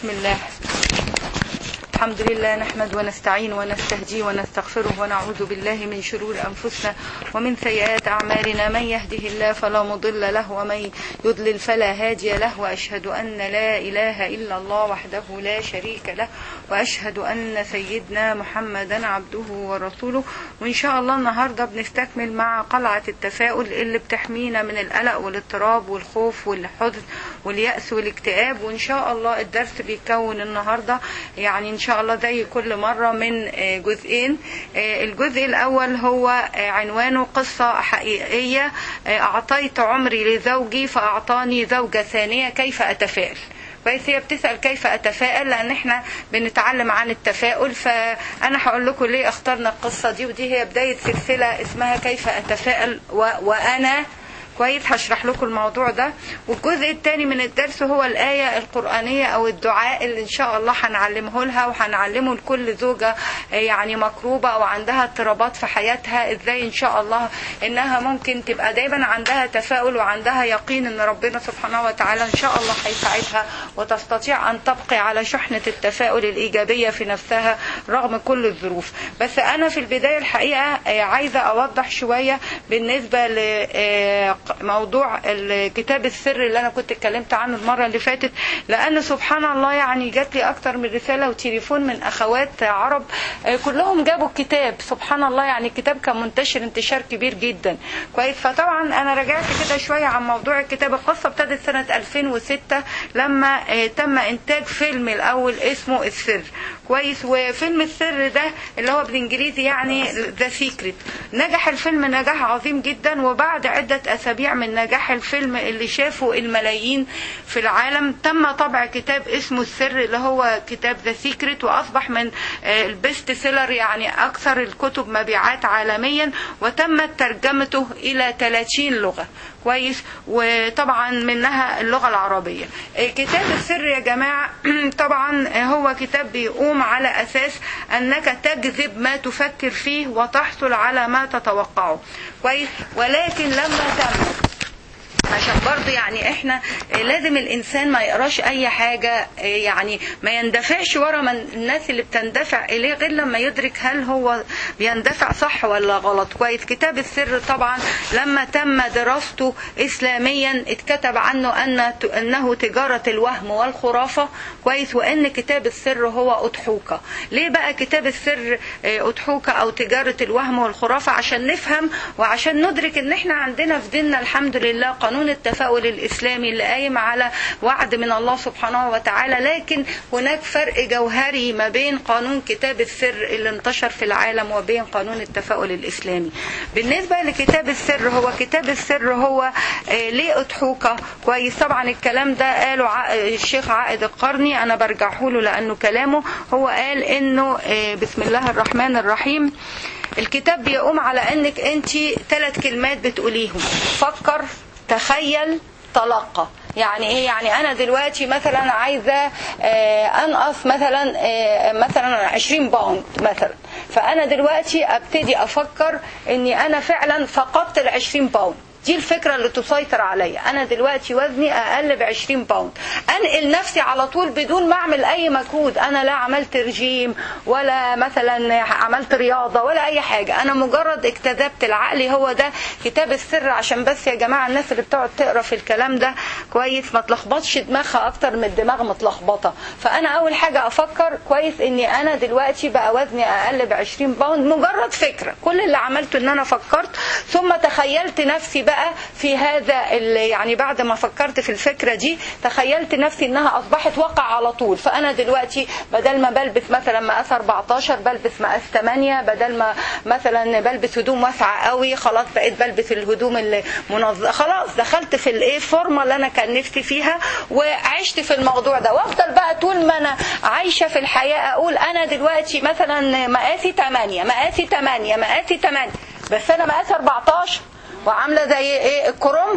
بسم الله الحمد لله نحمد ونستعين ونستهدي ونستغفره ونعوذ بالله من شرور أنفسنا ومن سيئات أعمالنا من يهده الله فلا مضل له ومن يضلل فلا هادي له وأشهد أن لا إله إلا الله وحده لا شريك له وأشهد أن سيدنا محمدا عبده ورسوله وإن شاء الله النهاردة بنستكمل مع قلعة التفاؤل اللي بتحمينا من القلق والاضطراب والخوف والحزن واليأس والاكتئاب وإن شاء الله الدرس بيتكون النهاردة يعني إن شاء الله زي كل مرة من جزئين الجزء الأول هو عنوانه قصة حقيقية أعطيت عمري لزوجي فأعطاني زوجة ثانية كيف أتفائل كويس هي بتسأل كيف أتفائل لأن احنا بنتعلم عن التفاؤل فأنا هقول لكم ليه اخترنا القصة دي ودي هي بداية سلسلة اسمها كيف أتفائل و... وأنا كويس هشرح لكم الموضوع ده والجزء الثاني من الدرس هو الآية القرآنية أو الدعاء اللي إن شاء الله هنعلمه لها وهنعلمه لكل زوجة يعني مكروبة أو عندها اضطرابات في حياتها إزاي إن شاء الله إنها ممكن تبقى دايما عندها تفاؤل وعندها يقين إن ربنا سبحانه وتعالى إن شاء الله هيساعدها وتستطيع أن تبقي على شحنة التفاؤل الإيجابية في نفسها رغم كل الظروف بس أنا في البداية الحقيقة عايزة أوضح شوية بالنسبة ل موضوع الكتاب السر اللي انا كنت اتكلمت عنه المره اللي فاتت لان سبحان الله يعني جات لي اكتر من رساله وتليفون من اخوات عرب كلهم جابوا الكتاب سبحان الله يعني الكتاب كان منتشر انتشار كبير جدا كويس فطبعا انا رجعت كده شويه عن موضوع الكتاب القصه ابتدت سنه 2006 لما تم انتاج فيلم الاول اسمه السر كويس وفيلم السر ده اللي هو بالانجليزي يعني ذا سيكريت نجح الفيلم نجاح عظيم جدا وبعد عده اسابيع من نجاح الفيلم اللي شافه الملايين في العالم تم طبع كتاب اسمه السر اللي هو كتاب ذا سيكريت واصبح من البيست سيلر يعني اكثر الكتب مبيعات عالميا وتمت ترجمته الى 30 لغه كويس وطبعا منها اللغه العربيه كتاب السر يا جماعه طبعا هو كتاب بيقوم على اساس انك تجذب ما تفكر فيه وتحصل على ما تتوقعه كويس ولكن لما تم عشان برضه يعني احنا لازم الانسان ما يقراش اي حاجه يعني ما يندفعش ورا من الناس اللي بتندفع اليه غير لما يدرك هل هو بيندفع صح ولا غلط كويس كتاب السر طبعا لما تم دراسته اسلاميا اتكتب عنه ان انه تجاره الوهم والخرافه كويس وان كتاب السر هو اضحوكه ليه بقى كتاب السر اضحوكه او تجاره الوهم والخرافه عشان نفهم وعشان ندرك ان احنا عندنا في ديننا الحمد لله قانون قانون التفاؤل الإسلامي اللي قايم على وعد من الله سبحانه وتعالى لكن هناك فرق جوهري ما بين قانون كتاب السر اللي انتشر في العالم وبين قانون التفاؤل الإسلامي بالنسبة لكتاب السر هو كتاب السر هو ليه أضحوكة كويس طبعا الكلام ده قاله الشيخ عائد القرني أنا برجعه له لأنه كلامه هو قال إنه بسم الله الرحمن الرحيم الكتاب بيقوم على انك انت ثلاث كلمات بتقوليهم فكر تخيل تلقى يعني ايه يعني انا دلوقتي مثلا عايزه انقص مثلا مثلا 20 باوند مثلا فانا دلوقتي ابتدي افكر اني انا فعلا فقدت ال 20 باوند دي الفكرة اللي تسيطر عليا أنا دلوقتي وزني أقل ب 20 باوند أنقل نفسي على طول بدون ما أعمل أي مجهود أنا لا عملت رجيم ولا مثلا عملت رياضة ولا أي حاجة أنا مجرد اكتذبت العقل هو ده كتاب السر عشان بس يا جماعة الناس اللي بتقعد تقرا في الكلام ده كويس ما تلخبطش دماغها أكتر من الدماغ متلخبطة فأنا أول حاجة أفكر كويس إني أنا دلوقتي بقى وزني أقل ب 20 باوند مجرد فكرة كل اللي عملته إن أنا فكرت ثم تخيلت نفسي بقى بقى في هذا يعني بعد ما فكرت في الفكرة دي تخيلت نفسي انها اصبحت واقع على طول فانا دلوقتي بدل ما بلبس مثلا مقاس 14 بلبس مقاس 8 بدل ما مثلا بلبس هدوم واسعة قوي خلاص بقيت بلبس الهدوم اللي منظمة خلاص دخلت في الايه فورمه اللي انا كان نفسي فيها وعشت في الموضوع ده وافضل بقى طول ما انا عايشة في الحياة اقول انا دلوقتي مثلا مقاسي 8 مقاسي 8 مقاسي 8 بس انا مقاس 14 وعامله زي ايه الكرومبه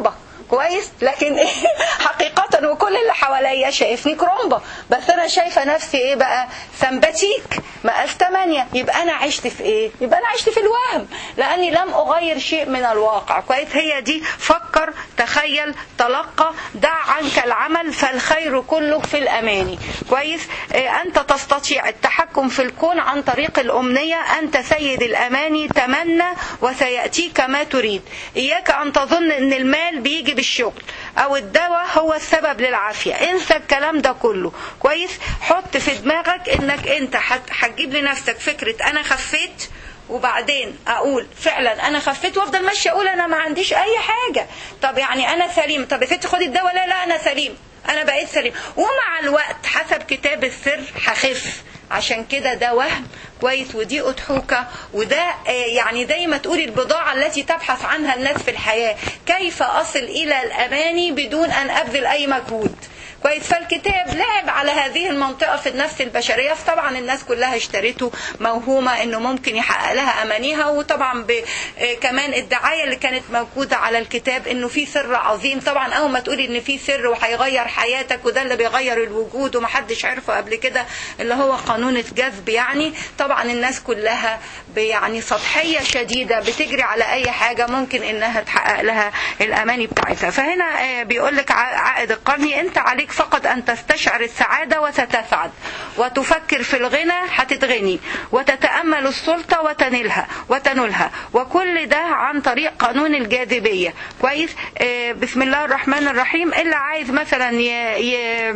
كويس لكن إيه حقيقة وكل اللي حواليا شايفني كرومبا بس انا شايفة نفسي ايه بقى سمباتيك مقاس 8 يبقى انا عشت في ايه يبقى انا عشت في الوهم لاني لم اغير شيء من الواقع كويس هي دي فكر تخيل تلقى دع عنك العمل فالخير كله في الاماني كويس إيه انت تستطيع التحكم في الكون عن طريق الامنية انت سيد الاماني تمنى وسيأتيك ما تريد اياك ان تظن ان المال بيجي بالشغل او الدواء هو السبب للعافية انسى الكلام ده كله كويس حط في دماغك انك انت هتجيب لنفسك فكرة انا خفيت وبعدين اقول فعلا انا خفيت وافضل ماشيه اقول انا ما عنديش اي حاجه طب يعني انا سليم طب يا ستي خدي الدواء لا لا انا سليم انا بقيت سليم ومع الوقت حسب كتاب السر هخف عشان كده ده وهم كويس ودي أضحوكة وده يعني زي ما تقولي البضاعة التي تبحث عنها الناس في الحياة كيف أصل إلى الأماني بدون أن أبذل أي مجهود كويس فالكتاب لعب على هذه المنطقة في النفس البشرية فطبعا الناس كلها اشترته موهومة انه ممكن يحقق لها امانيها وطبعا ب... كمان الدعاية اللي كانت موجودة على الكتاب انه في سر عظيم طبعا اول ما تقولي ان في سر وهيغير حياتك وده اللي بيغير الوجود ومحدش عرفه قبل كده اللي هو قانون الجذب يعني طبعا الناس كلها يعني سطحية شديدة بتجري على اي حاجة ممكن انها تحقق لها الاماني بتاعتها فهنا بيقول لك عائد القرني انت عليك فقط أن تستشعر السعادة وستسعد وتفكر في الغنى هتتغني وتتأمل السلطة وتنلها وتنلها وكل ده عن طريق قانون الجاذبية كويس آه بسم الله الرحمن الرحيم اللي عايز مثلا ي... ي...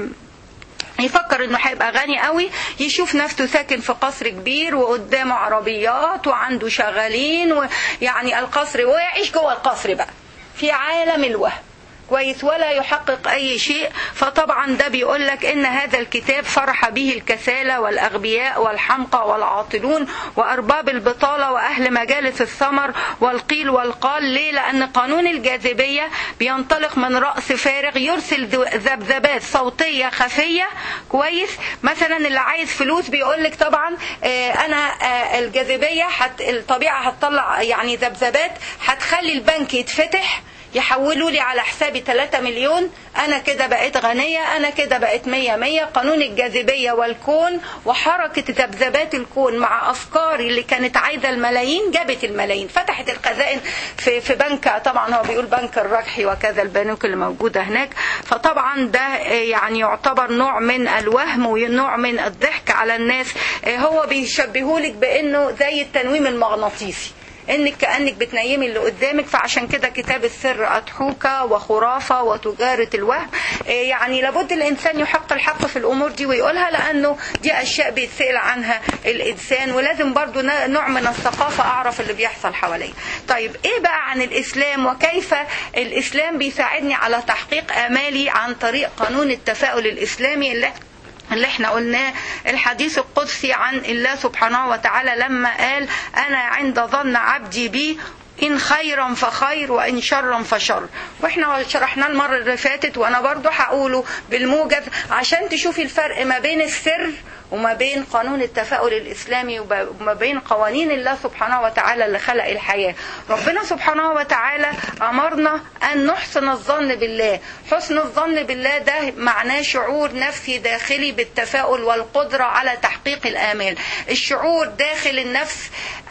يفكر انه هيبقى غني قوي يشوف نفسه ساكن في قصر كبير وقدامه عربيات وعنده شغالين ويعني القصر ويعيش جوه القصر بقى في عالم الوهم كويس ولا يحقق أي شيء فطبعا ده بيقول لك إن هذا الكتاب فرح به الكسالى والأغبياء والحمقى والعاطلون وأرباب البطالة وأهل مجالس الثمر والقيل والقال ليه لأن قانون الجاذبية بينطلق من رأس فارغ يرسل ذبذبات صوتية خفية كويس مثلا اللي عايز فلوس بيقول لك طبعا أنا الجاذبية حت الطبيعة هتطلع يعني ذبذبات هتخلي البنك يتفتح يحولوا لي على حسابي 3 مليون انا كده بقيت غنية انا كده بقيت 100 100 قانون الجاذبية والكون وحركة ذبذبات الكون مع افكاري اللي كانت عايزة الملايين جابت الملايين فتحت الخزائن في في بنك طبعا هو بيقول بنك الرجحي وكذا البنوك اللي موجودة هناك فطبعا ده يعني يعتبر نوع من الوهم ونوع من الضحك على الناس هو بيشبهولك بانه زي التنويم المغناطيسي انك كانك بتنيمي اللي قدامك فعشان كده كتاب السر اضحوكه وخرافه وتجاره الوهم يعني لابد الانسان يحق الحق في الامور دي ويقولها لانه دي اشياء بيتسال عنها الانسان ولازم برضو نوع من الثقافه اعرف اللي بيحصل حواليا طيب ايه بقى عن الاسلام وكيف الاسلام بيساعدني على تحقيق امالي عن طريق قانون التفاؤل الاسلامي اللي اللي احنا قلناه الحديث القدسي عن الله سبحانه وتعالى لما قال انا عند ظن عبدي بي إن خيرا فخير وإن شرا فشر وإحنا شرحناه المرة اللي فاتت وأنا برضو هقوله بالموجز عشان تشوفي الفرق ما بين السر وما بين قانون التفاؤل الإسلامي وما بين قوانين الله سبحانه وتعالى اللي خلق الحياة ربنا سبحانه وتعالى أمرنا أن نحسن الظن بالله حسن الظن بالله ده معناه شعور نفسي داخلي بالتفاؤل والقدرة على تحقيق الآمال الشعور داخل النفس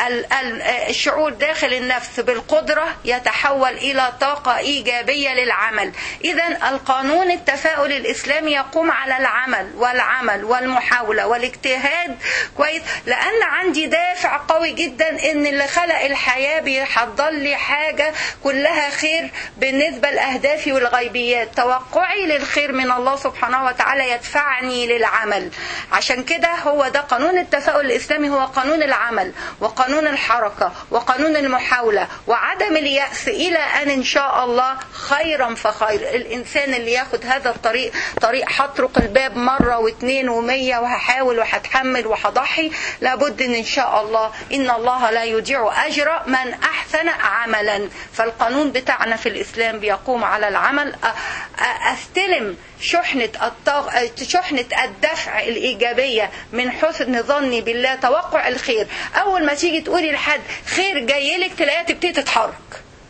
الشعور داخل النفس بالقدرة يتحول إلى طاقة إيجابية للعمل إذا القانون التفاؤل الإسلامي يقوم على العمل والعمل والمحاولة والاجتهاد كويس لأن عندي دافع قوي جدا إن اللي خلق الحياة بيحضر لي حاجة كلها خير بالنسبة لأهدافي والغيبيات توقعي للخير من الله سبحانه وتعالى يدفعني للعمل عشان كده هو ده قانون التفاؤل الإسلامي هو قانون العمل وقانون الحركة وقانون المحاولة وعدم اليأس إلى أن إن شاء الله خيرا فخير الإنسان اللي ياخد هذا الطريق طريق هطرق الباب مرة واثنين ومية وهحاول وهتحمل وهضحي لابد إن إن شاء الله إن الله لا يضيع أجر من أحسن عملا فالقانون بتاعنا في الإسلام بيقوم على العمل أستلم شحنة الطاق... شحنة الدفع الإيجابية من حسن ظني بالله توقع الخير أول ما تيجي تقولي لحد خير جاي لك تلاقيها تبتدي تتحرك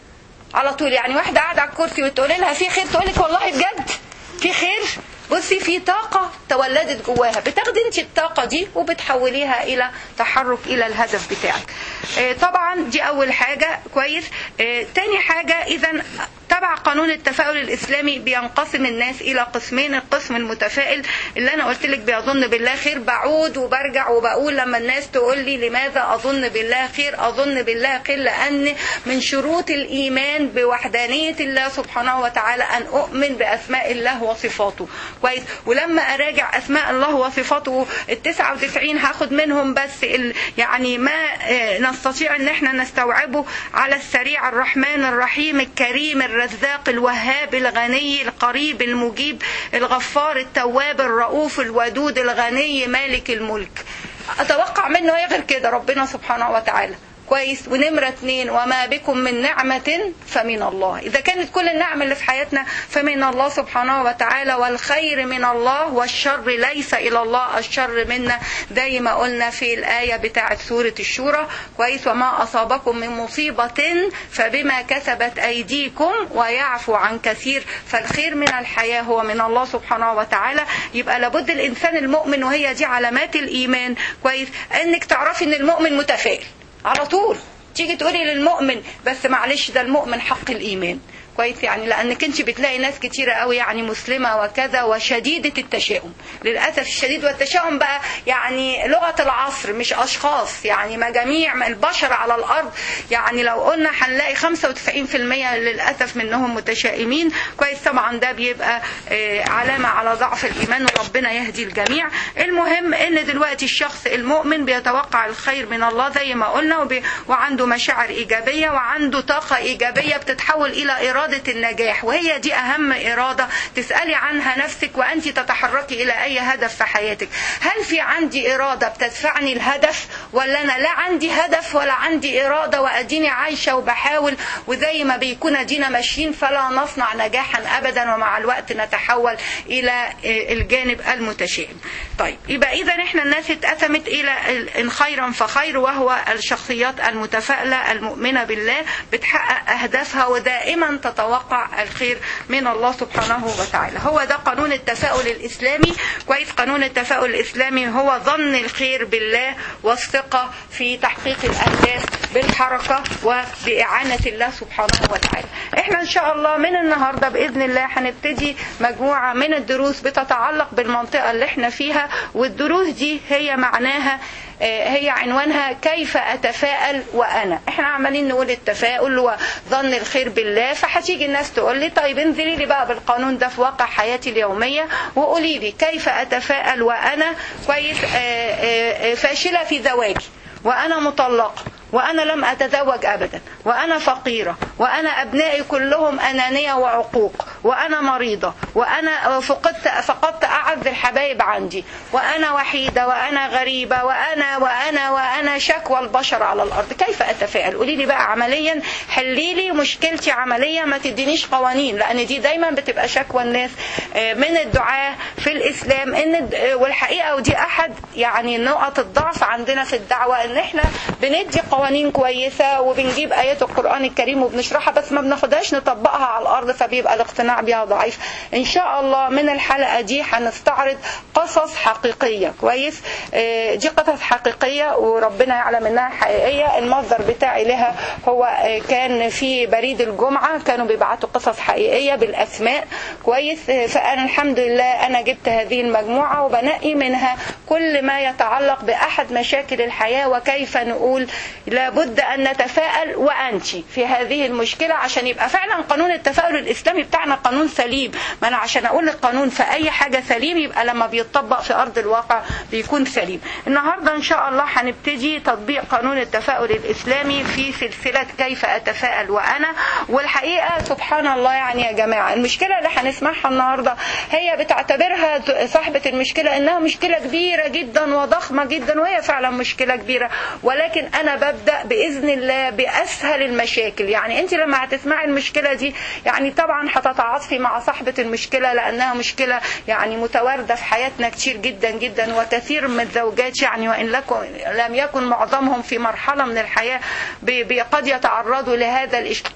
على طول يعني واحده قاعده على الكرسي وتقولي لها في خير تقول لك والله بجد في خير بصي في طاقة تولدت جواها بتاخدي انت الطاقة دي وبتحوليها إلى تحرك إلى الهدف بتاعك آه، طبعا دي أول حاجة كويس آه، تاني حاجة إذا تبع قانون التفاؤل الإسلامي بينقسم الناس إلى قسمين القسم المتفائل اللي أنا قلت لك بيظن بالله خير بعود وبرجع وبقول لما الناس تقول لي لماذا أظن بالله خير أظن بالله خير لأن من شروط الإيمان بوحدانية الله سبحانه وتعالى أن أؤمن بأسماء الله وصفاته كويس ولما أراجع أسماء الله وصفاته ال 99 هاخد منهم بس ال يعني ما آه، نستطيع ان احنا نستوعبه على السريع الرحمن الرحيم الكريم الرزاق الوهاب الغني القريب المجيب الغفار التواب الرؤوف الودود الغني مالك الملك اتوقع منه ايه غير كده ربنا سبحانه وتعالى كويس ونمرة اتنين وما بكم من نعمة فمن الله إذا كانت كل النعم اللي في حياتنا فمن الله سبحانه وتعالى والخير من الله والشر ليس إلى الله الشر منا زي ما قلنا في الآية بتاعة سورة الشورى كويس وما أصابكم من مصيبة فبما كسبت أيديكم ويعفو عن كثير فالخير من الحياة هو من الله سبحانه وتعالى يبقى لابد الإنسان المؤمن وهي دي علامات الإيمان كويس إنك تعرفي إن المؤمن متفائل على طول تيجي تقولي للمؤمن بس معلش ده المؤمن حق الايمان كويس يعني لانك انت بتلاقي ناس كتيره قوي يعني مسلمه وكذا وشديده التشاؤم للاسف الشديد والتشاؤم بقى يعني لغه العصر مش اشخاص يعني مجاميع البشر على الارض يعني لو قلنا هنلاقي 95% للاسف منهم متشائمين كويس طبعا ده بيبقى آه، علامه على ضعف الايمان وربنا يهدي الجميع المهم ان دلوقتي الشخص المؤمن بيتوقع الخير من الله زي ما قلنا وبي- وعنده مشاعر ايجابيه وعنده طاقه ايجابيه بتتحول الى اراده النجاح وهي دي اهم اراده تسالي عنها نفسك وانت تتحركي الى اي هدف في حياتك هل في عندي اراده بتدفعني الهدف ولا انا لا عندي هدف ولا عندي اراده واديني عايشه وبحاول وزي ما بيكون ادينا ماشيين فلا نصنع نجاحا ابدا ومع الوقت نتحول الى الجانب المتشائم طيب يبقى اذا احنا الناس اتقسمت الى ان خيرا فخير وهو الشخصيات المتفائله المؤمنه بالله بتحقق اهدافها ودائما تتوقع الخير من الله سبحانه وتعالى هو ده قانون التفاؤل الاسلامي كويس قانون التفاؤل الاسلامي هو ظن الخير بالله والثقه في تحقيق الاهداف بالحركه وباعانه الله سبحانه وتعالى احنا ان شاء الله من النهارده باذن الله هنبتدي مجموعه من الدروس بتتعلق بالمنطقه اللي احنا فيها والدروس دي هي معناها آه، هي عنوانها كيف اتفائل وانا احنا عمالين نقول التفاؤل وظن الخير بالله فهتيجي الناس تقول لي طيب انزلي لي بقى بالقانون ده في واقع حياتي اليوميه وقولي لي كيف اتفائل وانا كويس آه، آه، آه، فاشله في زواجي وانا مطلقه وانا لم اتزوج ابدا وانا فقيره وانا ابنائي كلهم انانيه وعقوق وانا مريضه وانا فقدت فقدت اعز الحبايب عندي وانا وحيده وانا غريبه وانا وانا وانا شكوى البشر على الارض كيف اتفائل قولي لي بقى عمليا حلي لي مشكلتي عمليا ما تدينيش قوانين لان دي دايما بتبقى شكوى الناس آه، من الدعاة في الاسلام ان الد- آه، والحقيقه ودي احد يعني نقط الضعف عندنا في الدعوه ان احنا بندي قوانين كويسه وبنجيب ايات القران الكريم وبنشرحها بس ما بناخدهاش نطبقها على الارض فبيبقى الاقتناع بيها ضعيف ان شاء الله من الحلقه دي هنستعرض قصص حقيقيه كويس آه، دي قصص حقيقيه وربنا يعلم انها حقيقيه المصدر بتاعي لها هو آه، كان في بريد الجمعه كانوا بيبعتوا قصص حقيقيه بالاسماء كويس آه، فانا الحمد لله انا جبت هذه المجموعه وبنقي منها كل ما يتعلق باحد مشاكل الحياه وكيف نقول لابد ان نتفائل وانت في هذه المشكله عشان يبقى فعلا قانون التفاؤل الاسلامي بتاعنا قانون سليم ما انا عشان اقول القانون في اي حاجه سليم يبقى لما بيطبق في ارض الواقع بيكون سليم النهارده ان شاء الله هنبتدي تطبيق قانون التفاؤل الاسلامي في سلسله كيف اتفائل وانا والحقيقه سبحان الله يعني يا جماعه المشكله اللي هنسمعها النهارده هي بتعتبرها صاحبه المشكله انها مشكله كبيره جدا وضخمه جدا وهي فعلا مشكله كبيره ولكن انا ببدا باذن الله باسهل المشاكل يعني انت لما هتسمعي المشكله دي يعني طبعا هتتعاطفي مع صاحبه المشكله لانها مشكله يعني متوارده في حياتنا كتير جدا جدا وكثير من الزوجات يعني وان لكم لم يكن معظمهم في مرحله من الحياه بي- بي- قد يتعرضوا لهذا الإش-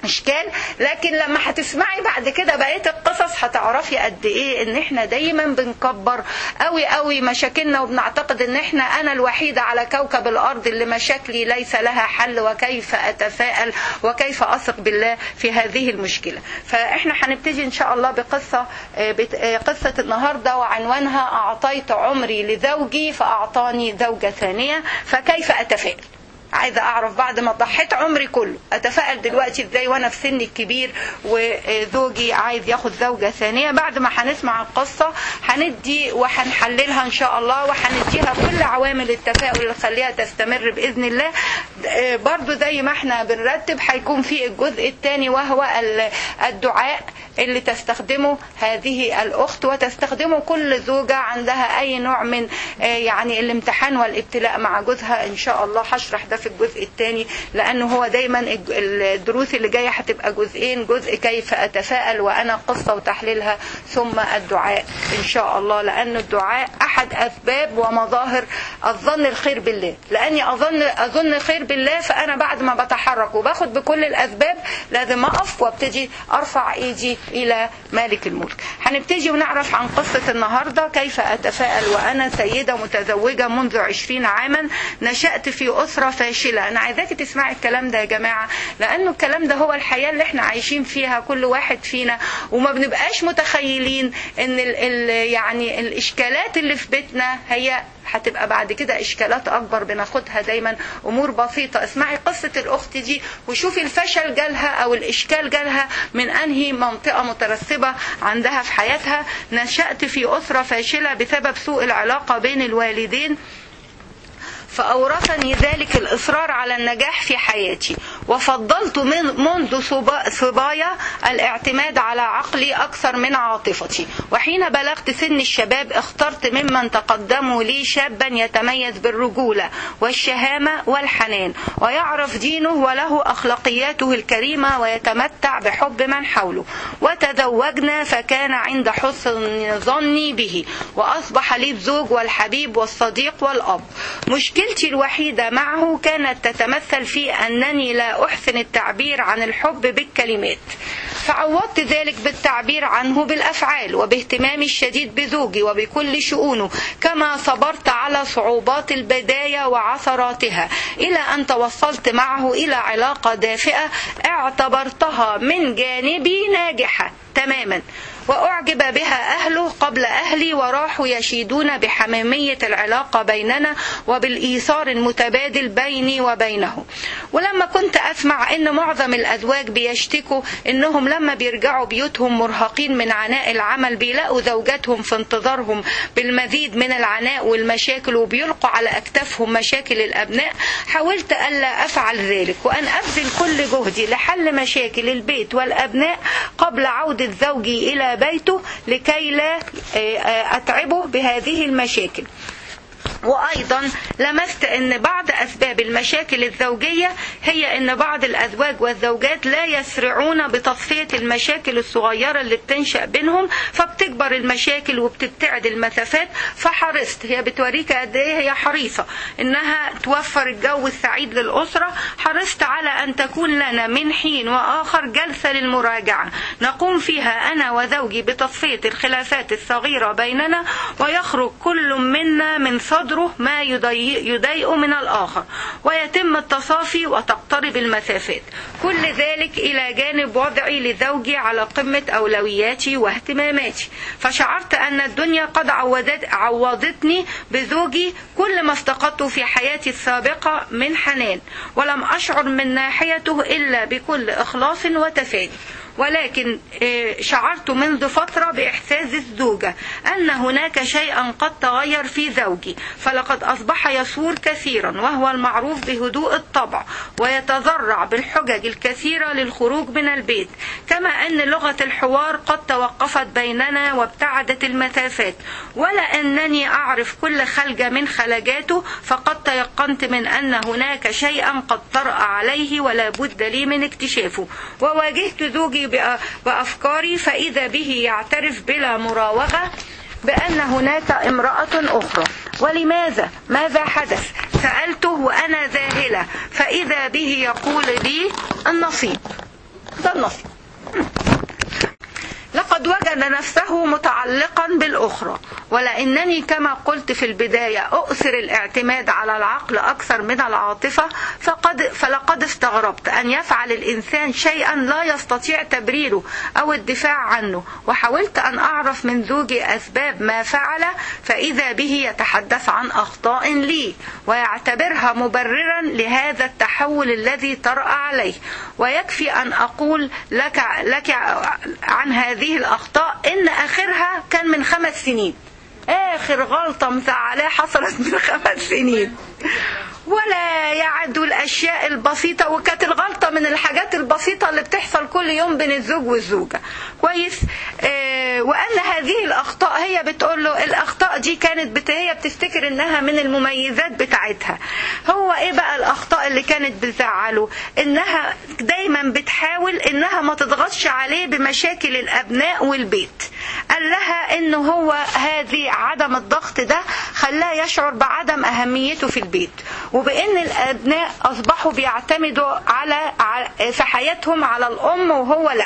اشكال لكن لما هتسمعي بعد كده بقيه القصص هتعرفي قد ايه ان احنا دايما بنكبر قوي قوي مشاكلنا وبنعتقد ان احنا انا الوحيده على كوكب الارض اللي مشاكلي ليس لها حل وكيف اتفائل وكيف اثق بالله في هذه المشكله فاحنا هنبتدي ان شاء الله بقصه قصه النهارده وعنوانها اعطيت عمري لزوجي فاعطاني زوجه ثانيه فكيف اتفائل عايزه اعرف بعد ما ضحيت عمري كله اتفائل دلوقتي ازاي وانا في سني الكبير وزوجي عايز ياخد زوجه ثانيه بعد ما هنسمع القصه هندي وهنحللها ان شاء الله وهنديها كل عوامل التفاؤل اللي تخليها تستمر باذن الله برضو زي ما احنا بنرتب هيكون في الجزء الثاني وهو الدعاء اللي تستخدمه هذه الأخت وتستخدمه كل زوجة عندها أي نوع من يعني الامتحان والابتلاء مع جوزها إن شاء الله هشرح ده في الجزء الثاني لأنه هو دايما الدروس اللي جاية هتبقى جزئين جزء كيف أتفائل وأنا قصة وتحليلها ثم الدعاء إن شاء الله لأن الدعاء أحد أسباب ومظاهر الظن الخير بالله لأني أظن أظن الخير بالله فأنا بعد ما بتحرك وباخد بكل الأسباب لازم أقف وابتدي أرفع إيدي إلى مالك الملك هنبتدي ونعرف عن قصة النهاردة كيف أتفائل وأنا سيدة متزوجة منذ عشرين عاما نشأت في أسرة فاشلة أنا عايزاك تسمعي الكلام ده يا جماعة لأنه الكلام ده هو الحياة اللي احنا عايشين فيها كل واحد فينا وما بنبقاش متخيلين ان ال ال يعني الإشكالات اللي في بيتنا هي هتبقى بعد كده اشكالات اكبر بناخدها دايما امور بسيطه اسمعي قصه الاخت دي وشوفي الفشل جالها او الاشكال جالها من انهي منطقه مترسبه عندها في حياتها نشات في اسره فاشله بسبب سوء العلاقه بين الوالدين فأورثني ذلك الإصرار على النجاح في حياتي وفضلت من منذ صبايا الاعتماد على عقلي أكثر من عاطفتي وحين بلغت سن الشباب اخترت ممن تقدموا لي شابا يتميز بالرجولة والشهامة والحنان ويعرف دينه وله أخلاقياته الكريمة ويتمتع بحب من حوله وتزوجنا فكان عند حسن ظني به وأصبح لي الزوج والحبيب والصديق والأب مشكلة مشكلتي الوحيدة معه كانت تتمثل في أنني لا أحسن التعبير عن الحب بالكلمات فعوضت ذلك بالتعبير عنه بالأفعال وباهتمامي الشديد بزوجي وبكل شؤونه كما صبرت على صعوبات البداية وعثراتها إلى أن توصلت معه إلى علاقة دافئة اعتبرتها من جانبي ناجحة تماما وأعجب بها أهله قبل أهلي وراحوا يشيدون بحميمية العلاقة بيننا وبالإيثار المتبادل بيني وبينه ولما كنت أسمع أن معظم الأزواج بيشتكوا أنهم لما بيرجعوا بيوتهم مرهقين من عناء العمل بيلاقوا زوجاتهم في انتظارهم بالمزيد من العناء والمشاكل وبيلقوا على أكتافهم مشاكل الأبناء حاولت ألا أفعل ذلك وأن أبذل كل جهدي لحل مشاكل البيت والأبناء قبل عودة زوجي إلى بيته لكي لا أتعبه بهذه المشاكل وأيضا لمست أن بعض أسباب المشاكل الزوجية هي أن بعض الأزواج والزوجات لا يسرعون بتصفية المشاكل الصغيرة اللي بتنشأ بينهم فبتكبر المشاكل وبتبتعد المسافات فحرصت هي بتوريك قد إيه هي حريصة إنها توفر الجو السعيد للأسرة حرصت على أن تكون لنا من حين وآخر جلسة للمراجعة نقوم فيها أنا وزوجي بتصفية الخلافات الصغيرة بيننا ويخرج كل منا من صدر صدره ما يضيق من الآخر ويتم التصافي وتقترب المسافات كل ذلك إلى جانب وضعي لزوجي على قمة أولوياتي واهتماماتي فشعرت أن الدنيا قد عودت عوضتني بزوجي كل ما افتقدته في حياتي السابقة من حنان ولم أشعر من ناحيته إلا بكل إخلاص وتفاني ولكن شعرت منذ فترة بإحساس الزوجة أن هناك شيئا قد تغير في زوجي فلقد أصبح يصور كثيرا وهو المعروف بهدوء الطبع ويتذرع بالحجج الكثيرة للخروج من البيت كما أن لغة الحوار قد توقفت بيننا وابتعدت المسافات ولا أنني أعرف كل خلجة من خلجاته فقد تيقنت من أن هناك شيئا قد طرأ عليه ولا بد لي من اكتشافه وواجهت زوجي بأفكاري فإذا به يعترف بلا مراوغة بأن هناك امرأة أخرى ولماذا؟ ماذا حدث؟ سألته وأنا ذاهلة فإذا به يقول لي النصيب ده النصيب لقد وجد نفسه متعلقا بالأخرى ولأنني كما قلت في البداية أؤثر الاعتماد على العقل أكثر من العاطفة فقد فلقد استغربت أن يفعل الإنسان شيئا لا يستطيع تبريره أو الدفاع عنه وحاولت أن أعرف من زوجي أسباب ما فعل فإذا به يتحدث عن أخطاء لي ويعتبرها مبررا لهذا التحول الذي طرأ عليه ويكفي أن أقول لك, لك عن هذه الأخطاء إن آخرها كان من خمس سنين آخر غلطة مزعلاه حصلت من خمس سنين ولا يعد الأشياء البسيطة وكانت الغلطة من الحاجات البسيطة اللي بتحصل كل يوم بين الزوج والزوجة كويس آه وأن هذه الأخطاء هي بتقول له الأخطاء دي كانت بت... هي بتفتكر إنها من المميزات بتاعتها هو إيه بقى الأخطاء اللي كانت بتزعله إنها دايما بتحاول إنها ما تضغطش عليه بمشاكل الأبناء والبيت قال لها إنه هو هذه عدم الضغط ده خلاه يشعر بعدم أهميته في البيت وبان الابناء اصبحوا بيعتمدوا على في حياتهم على الام وهو لا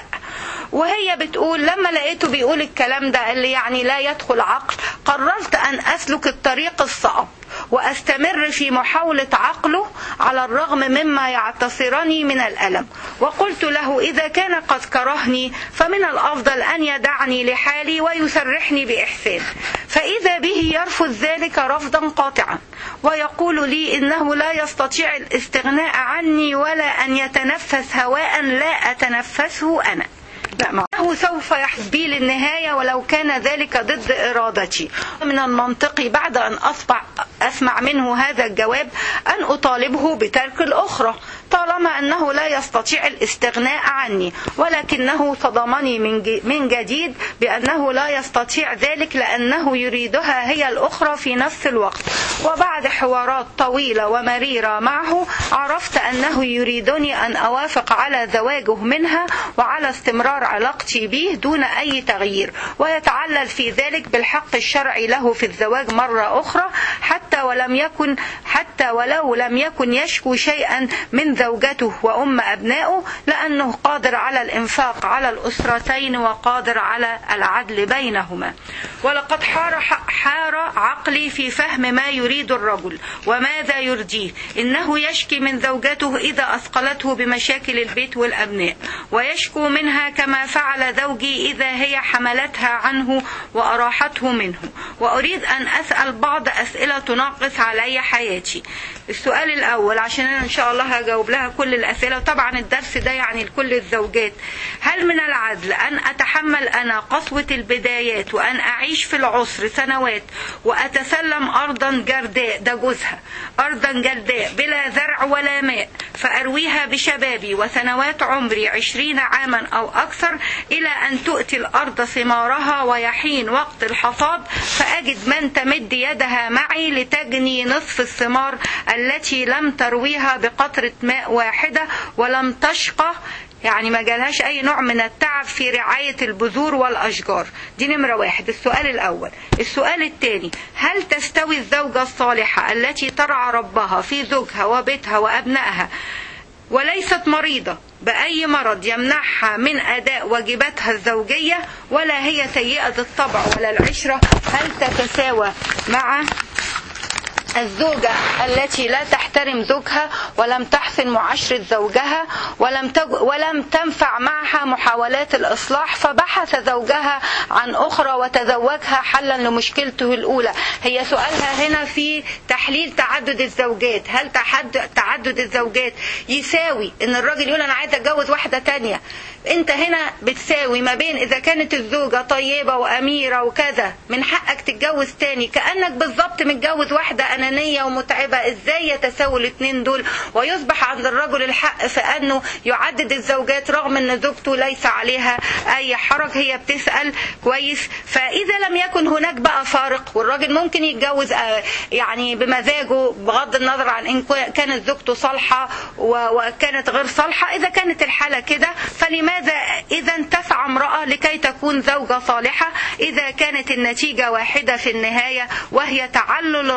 وهي بتقول لما لقيته بيقول الكلام ده اللي يعني لا يدخل عقل قررت ان اسلك الطريق الصعب واستمر في محاولة عقله على الرغم مما يعتصرني من الألم وقلت له إذا كان قد كرهني فمن الأفضل أن يدعني لحالي ويسرحني بإحسان فإذا به يرفض ذلك رفضا قاطعا ويقول لي إنه لا يستطيع الاستغناء عني ولا أن يتنفس هواء لا أتنفسه أنا لا معه سوف يحسبي للنهاية ولو كان ذلك ضد إرادتي من المنطقي بعد أن أصبع أسمع منه هذا الجواب أن أطالبه بترك الأخرى طالما أنه لا يستطيع الاستغناء عني ولكنه صدمني من جديد بأنه لا يستطيع ذلك لأنه يريدها هي الأخرى في نفس الوقت وبعد حوارات طويلة ومريرة معه عرفت أنه يريدني أن أوافق على زواجه منها وعلى استمرار علاقتي به دون أي تغيير ويتعلل في ذلك بالحق الشرعي له في الزواج مرة أخرى حتى ولم يكن حتى ولو لم يكن يشكو شيئا من زوجته وأم أبنائه لأنه قادر على الإنفاق على الأسرتين وقادر على العدل بينهما ولقد حار, حار عقلي في فهم ما يريد الرجل وماذا يرضيه إنه يشكي من زوجته إذا أثقلته بمشاكل البيت والأبناء ويشكو منها كما فعل زوجي إذا هي حملتها عنه وأراحته منه وأريد أن أسأل بعض أسئلة تناقص علي حياتي السؤال الأول عشان أنا إن شاء الله هجاوب لها كل الأسئلة وطبعا الدرس ده يعني لكل الزوجات هل من العدل أن أتحمل أنا قسوة البدايات وأن أعيش في العسر سنوات وأتسلم أرضا جرداء ده جوزها أرضا جرداء بلا زرع ولا ماء فأرويها بشبابي وسنوات عمري عشرين عاما أو أكثر إلى أن تؤتي الأرض ثمارها ويحين وقت الحصاد فأجد من تمد يدها معي لتجني نصف الثمار التي لم ترويها بقطرة ماء واحدة ولم تشقى يعني ما جالهاش أي نوع من التعب في رعاية البذور والأشجار دي نمرة واحد السؤال الأول السؤال الثاني هل تستوي الزوجة الصالحة التي ترعى ربها في زوجها وبيتها وأبنائها وليست مريضة بأي مرض يمنعها من أداء واجباتها الزوجية ولا هي سيئة الطبع ولا العشرة هل تتساوى مع الزوجة التي لا تحترم زوجها ولم تحسن معاشرة زوجها ولم تج... ولم تنفع معها محاولات الإصلاح فبحث زوجها عن أخرى وتزوجها حلا لمشكلته الأولى هي سؤالها هنا في تحليل تعدد الزوجات هل تحد... تعدد الزوجات يساوي إن الراجل يقول أنا عايز أتجوز واحدة تانية انت هنا بتساوي ما بين اذا كانت الزوجة طيبة واميرة وكذا من حقك تتجوز تاني كأنك بالظبط متجوز واحدة انانية ومتعبة ازاي يتساووا الاثنين دول ويصبح عند الرجل الحق في انه يعدد الزوجات رغم ان زوجته ليس عليها اي حرج هي بتسأل كويس فاذا لم يكن هناك بقى فارق والراجل ممكن يتجوز يعني بمزاجه بغض النظر عن ان كانت زوجته صالحة وكانت غير صالحة اذا كانت الحالة كده فلماذا لماذا إذا تسعى امرأة لكي تكون زوجة صالحة إذا كانت النتيجة واحدة في النهاية وهي تعلل الرجل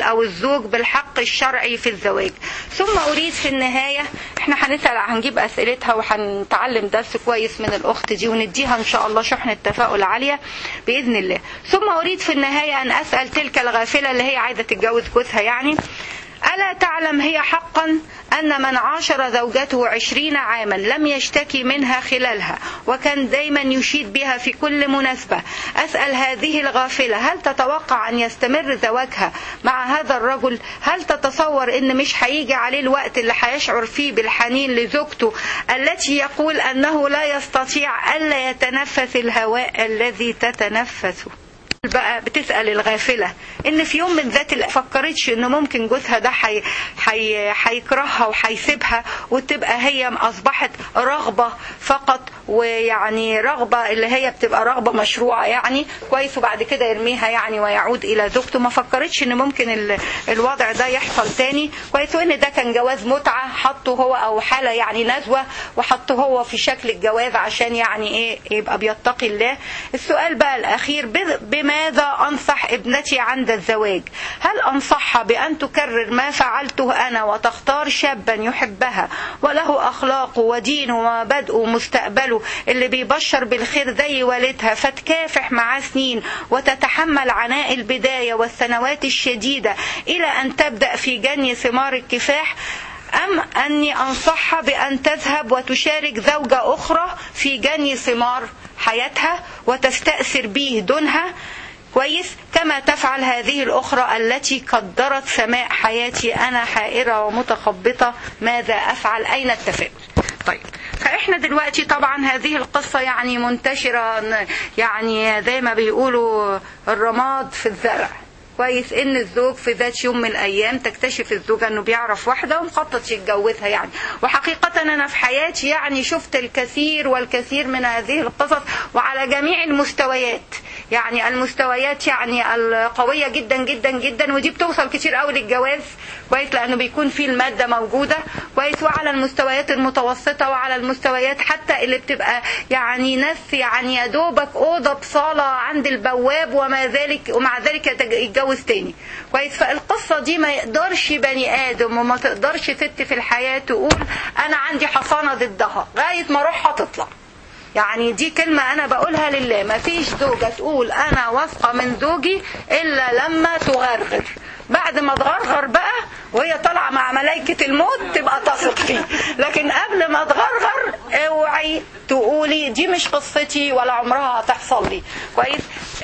أو الزوج بالحق الشرعي في الزواج ثم أريد في النهاية احنا هنسأل هنجيب أسئلتها وهنتعلم درس كويس من الأخت دي ونديها إن شاء الله شحنة تفاؤل عالية بإذن الله ثم أريد في النهاية أن أسأل تلك الغافلة اللي هي عايزة تتجوز جوزها يعني ألا تعلم هي حقا أن من عاشر زوجته عشرين عاما لم يشتكي منها خلالها وكان دايما يشيد بها في كل مناسبة أسأل هذه الغافلة هل تتوقع أن يستمر زواجها مع هذا الرجل هل تتصور أن مش هيجي عليه الوقت اللي هيشعر فيه بالحنين لزوجته التي يقول أنه لا يستطيع ألا يتنفس الهواء الذي تتنفسه بقى بتسأل الغافلة ان في يوم من ذات ما فكرتش ان ممكن جوزها ده حي حي هيكرهها وهيسيبها وتبقى هي اصبحت رغبة فقط ويعني رغبة اللي هي بتبقى رغبة مشروعة يعني كويس وبعد كده يرميها يعني ويعود الى زوجته ما فكرتش ان ممكن ال- الوضع ده يحصل تاني كويس وان ده كان جواز متعة حطه هو او حالة يعني نزوة وحطه هو في شكل الجواز عشان يعني ايه يبقى بيتقي الله السؤال بقى الاخير بذ- بماذا انصح ابنتي عند الزواج هل انصحها بان تكرر ما فعلته انا وتختار شابا يحبها وله اخلاقه ودينه ومبادئه ومستقبله اللي بيبشر بالخير زي والدها فتكافح معاه سنين وتتحمل عناء البدايه والسنوات الشديده الى ان تبدا في جني ثمار الكفاح أم أني أنصحها بأن تذهب وتشارك زوجة أخرى في جني ثمار حياتها وتستأثر به دونها كويس كما تفعل هذه الأخرى التي قدرت سماء حياتي أنا حائرة ومتخبطة ماذا أفعل أين التفاؤل طيب فإحنا دلوقتي طبعا هذه القصة يعني منتشرة يعني زي ما بيقولوا الرماد في الزرع كويس ان الزوج في ذات يوم من الايام تكتشف الزوجه انه بيعرف واحده ومخطط يتجوزها يعني وحقيقه انا في حياتي يعني شفت الكثير والكثير من هذه القصص وعلى جميع المستويات يعني المستويات يعني القويه جدا جدا جدا ودي بتوصل كتير قوي للجواز كويس لانه بيكون في الماده موجوده كويس وعلى المستويات المتوسطه وعلى المستويات حتى اللي بتبقى يعني ناس يعني يا دوبك اوضه بصاله عند البواب وما ذلك ومع ذلك يتجوز تاني كويس فالقصه دي ما يقدرش بني ادم وما تقدرش ست في الحياه تقول انا عندي حصانه ضدها لغايه ما روحها تطلع يعني دي كلمة أنا بقولها لله ما فيش زوجة تقول أنا واثقة من زوجي إلا لما تغرغر بعد ما تغرغر بقى وهي طالعة مع ملائكة الموت تبقى تثق فيه لكن قبل ما تغرغر اوعي تقولي دي مش قصتي ولا عمرها هتحصل لي كويس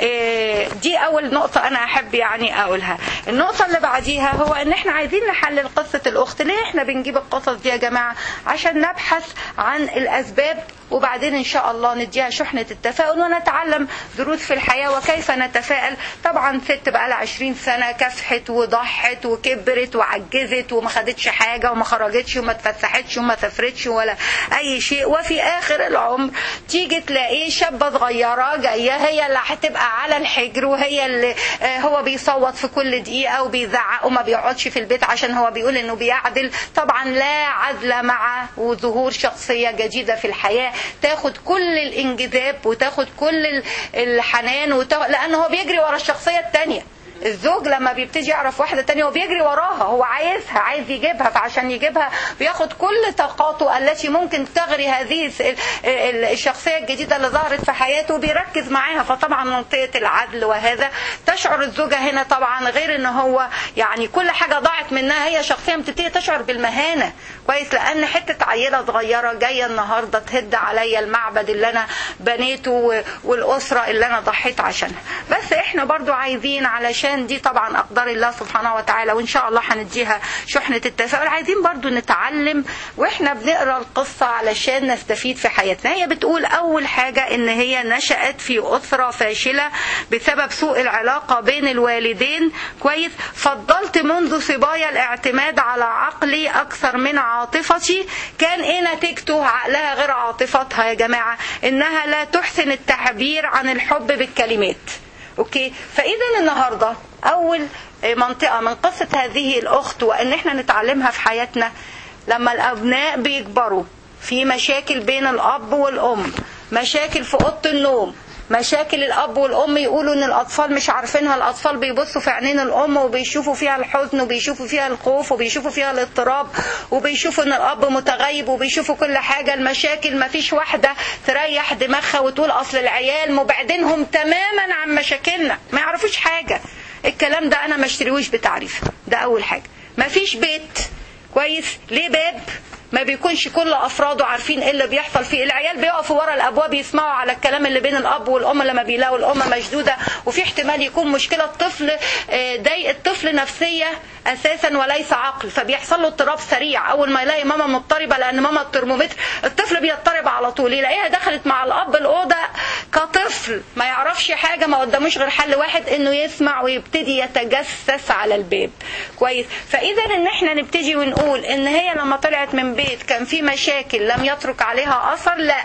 إيه دي أول نقطة أنا أحب يعني أقولها النقطة اللي بعديها هو إن إحنا عايزين نحلل قصة الأخت ليه إحنا بنجيب القصص دي يا جماعة عشان نبحث عن الأسباب وبعدين ان شاء الله نديها شحنة التفاؤل ونتعلم دروس في الحياة وكيف نتفائل طبعا ست بقى لها 20 سنة كافحت وضحت وكبرت وعجزت وما خدتش حاجة وما خرجتش وما اتفسحتش وما سافرتش ولا اي شيء وفي اخر العمر تيجي تلاقيه شابة صغيرة جاية هي اللي هتبقى على الحجر وهي اللي هو بيصوت في كل دقيقة وبيزعق وما بيقعدش في البيت عشان هو بيقول انه بيعدل طبعا لا عدل مع ظهور شخصية جديدة في الحياة تاخد كل الانجذاب وتاخد كل الحنان وتاخد لان هو بيجري ورا الشخصيه الثانيه الزوج لما بيبتدي يعرف واحدة تانية هو بيجري وراها هو عايزها عايز يجيبها فعشان يجيبها بياخد كل طاقاته التي ممكن تغري هذه الشخصية الجديدة اللي ظهرت في حياته وبيركز معاها فطبعا منطقة العدل وهذا تشعر الزوجة هنا طبعا غير ان هو يعني كل حاجة ضاعت منها هي شخصيا بتبتدي تشعر بالمهانة كويس لان حتة عيلة صغيرة جاية النهاردة تهد عليا المعبد اللي انا بنيته والاسرة اللي انا ضحيت عشانها بس احنا برضو عايزين علشان عشان دي طبعا اقدار الله سبحانه وتعالى وان شاء الله هنديها شحنة التفاؤل عايزين برضو نتعلم واحنا بنقرا القصة علشان نستفيد في حياتنا هي بتقول اول حاجة ان هي نشأت في اسرة فاشلة بسبب سوء العلاقة بين الوالدين كويس فضلت منذ صبايا الاعتماد على عقلي اكثر من عاطفتي كان ايه نتيجته عقلها غير عاطفتها يا جماعة انها لا تحسن التعبير عن الحب بالكلمات اوكي فاذا النهارده اول منطقه من قصه هذه الاخت وان احنا نتعلمها في حياتنا لما الابناء بيكبروا في مشاكل بين الاب والام مشاكل في اوضه النوم مشاكل الاب والام يقولوا ان الاطفال مش عارفينها الاطفال بيبصوا في عينين الام وبيشوفوا فيها الحزن وبيشوفوا فيها الخوف وبيشوفوا فيها الاضطراب وبيشوفوا ان الاب متغيب وبيشوفوا كل حاجه المشاكل ما فيش واحده تريح دماغها وتقول اصل العيال مبعدينهم تماما عن مشاكلنا ما يعرفوش حاجه الكلام ده انا ما اشتريهوش بتعريف ده اول حاجه ما فيش بيت كويس ليه باب ما بيكونش كل افراده عارفين ايه اللي بيحصل فيه العيال بيقفوا ورا الابواب يسمعوا على الكلام اللي بين الاب والام لما بيلاقوا الام مشدوده وفي احتمال يكون مشكله الطفل آه، ضايق الطفل نفسيه اساسا وليس عقل فبيحصل له اضطراب سريع اول ما يلاقي ماما مضطربه لان ماما الترمومتر الطفل بيضطرب على طول يلاقيها دخلت مع الاب الاوضه كطفل ما يعرفش حاجه ما قداموش غير حل واحد انه يسمع ويبتدي يتجسس على الباب كويس فاذا ان احنا نبتدي ونقول ان هي لما طلعت من بيت كان في مشاكل لم يترك عليها اثر لا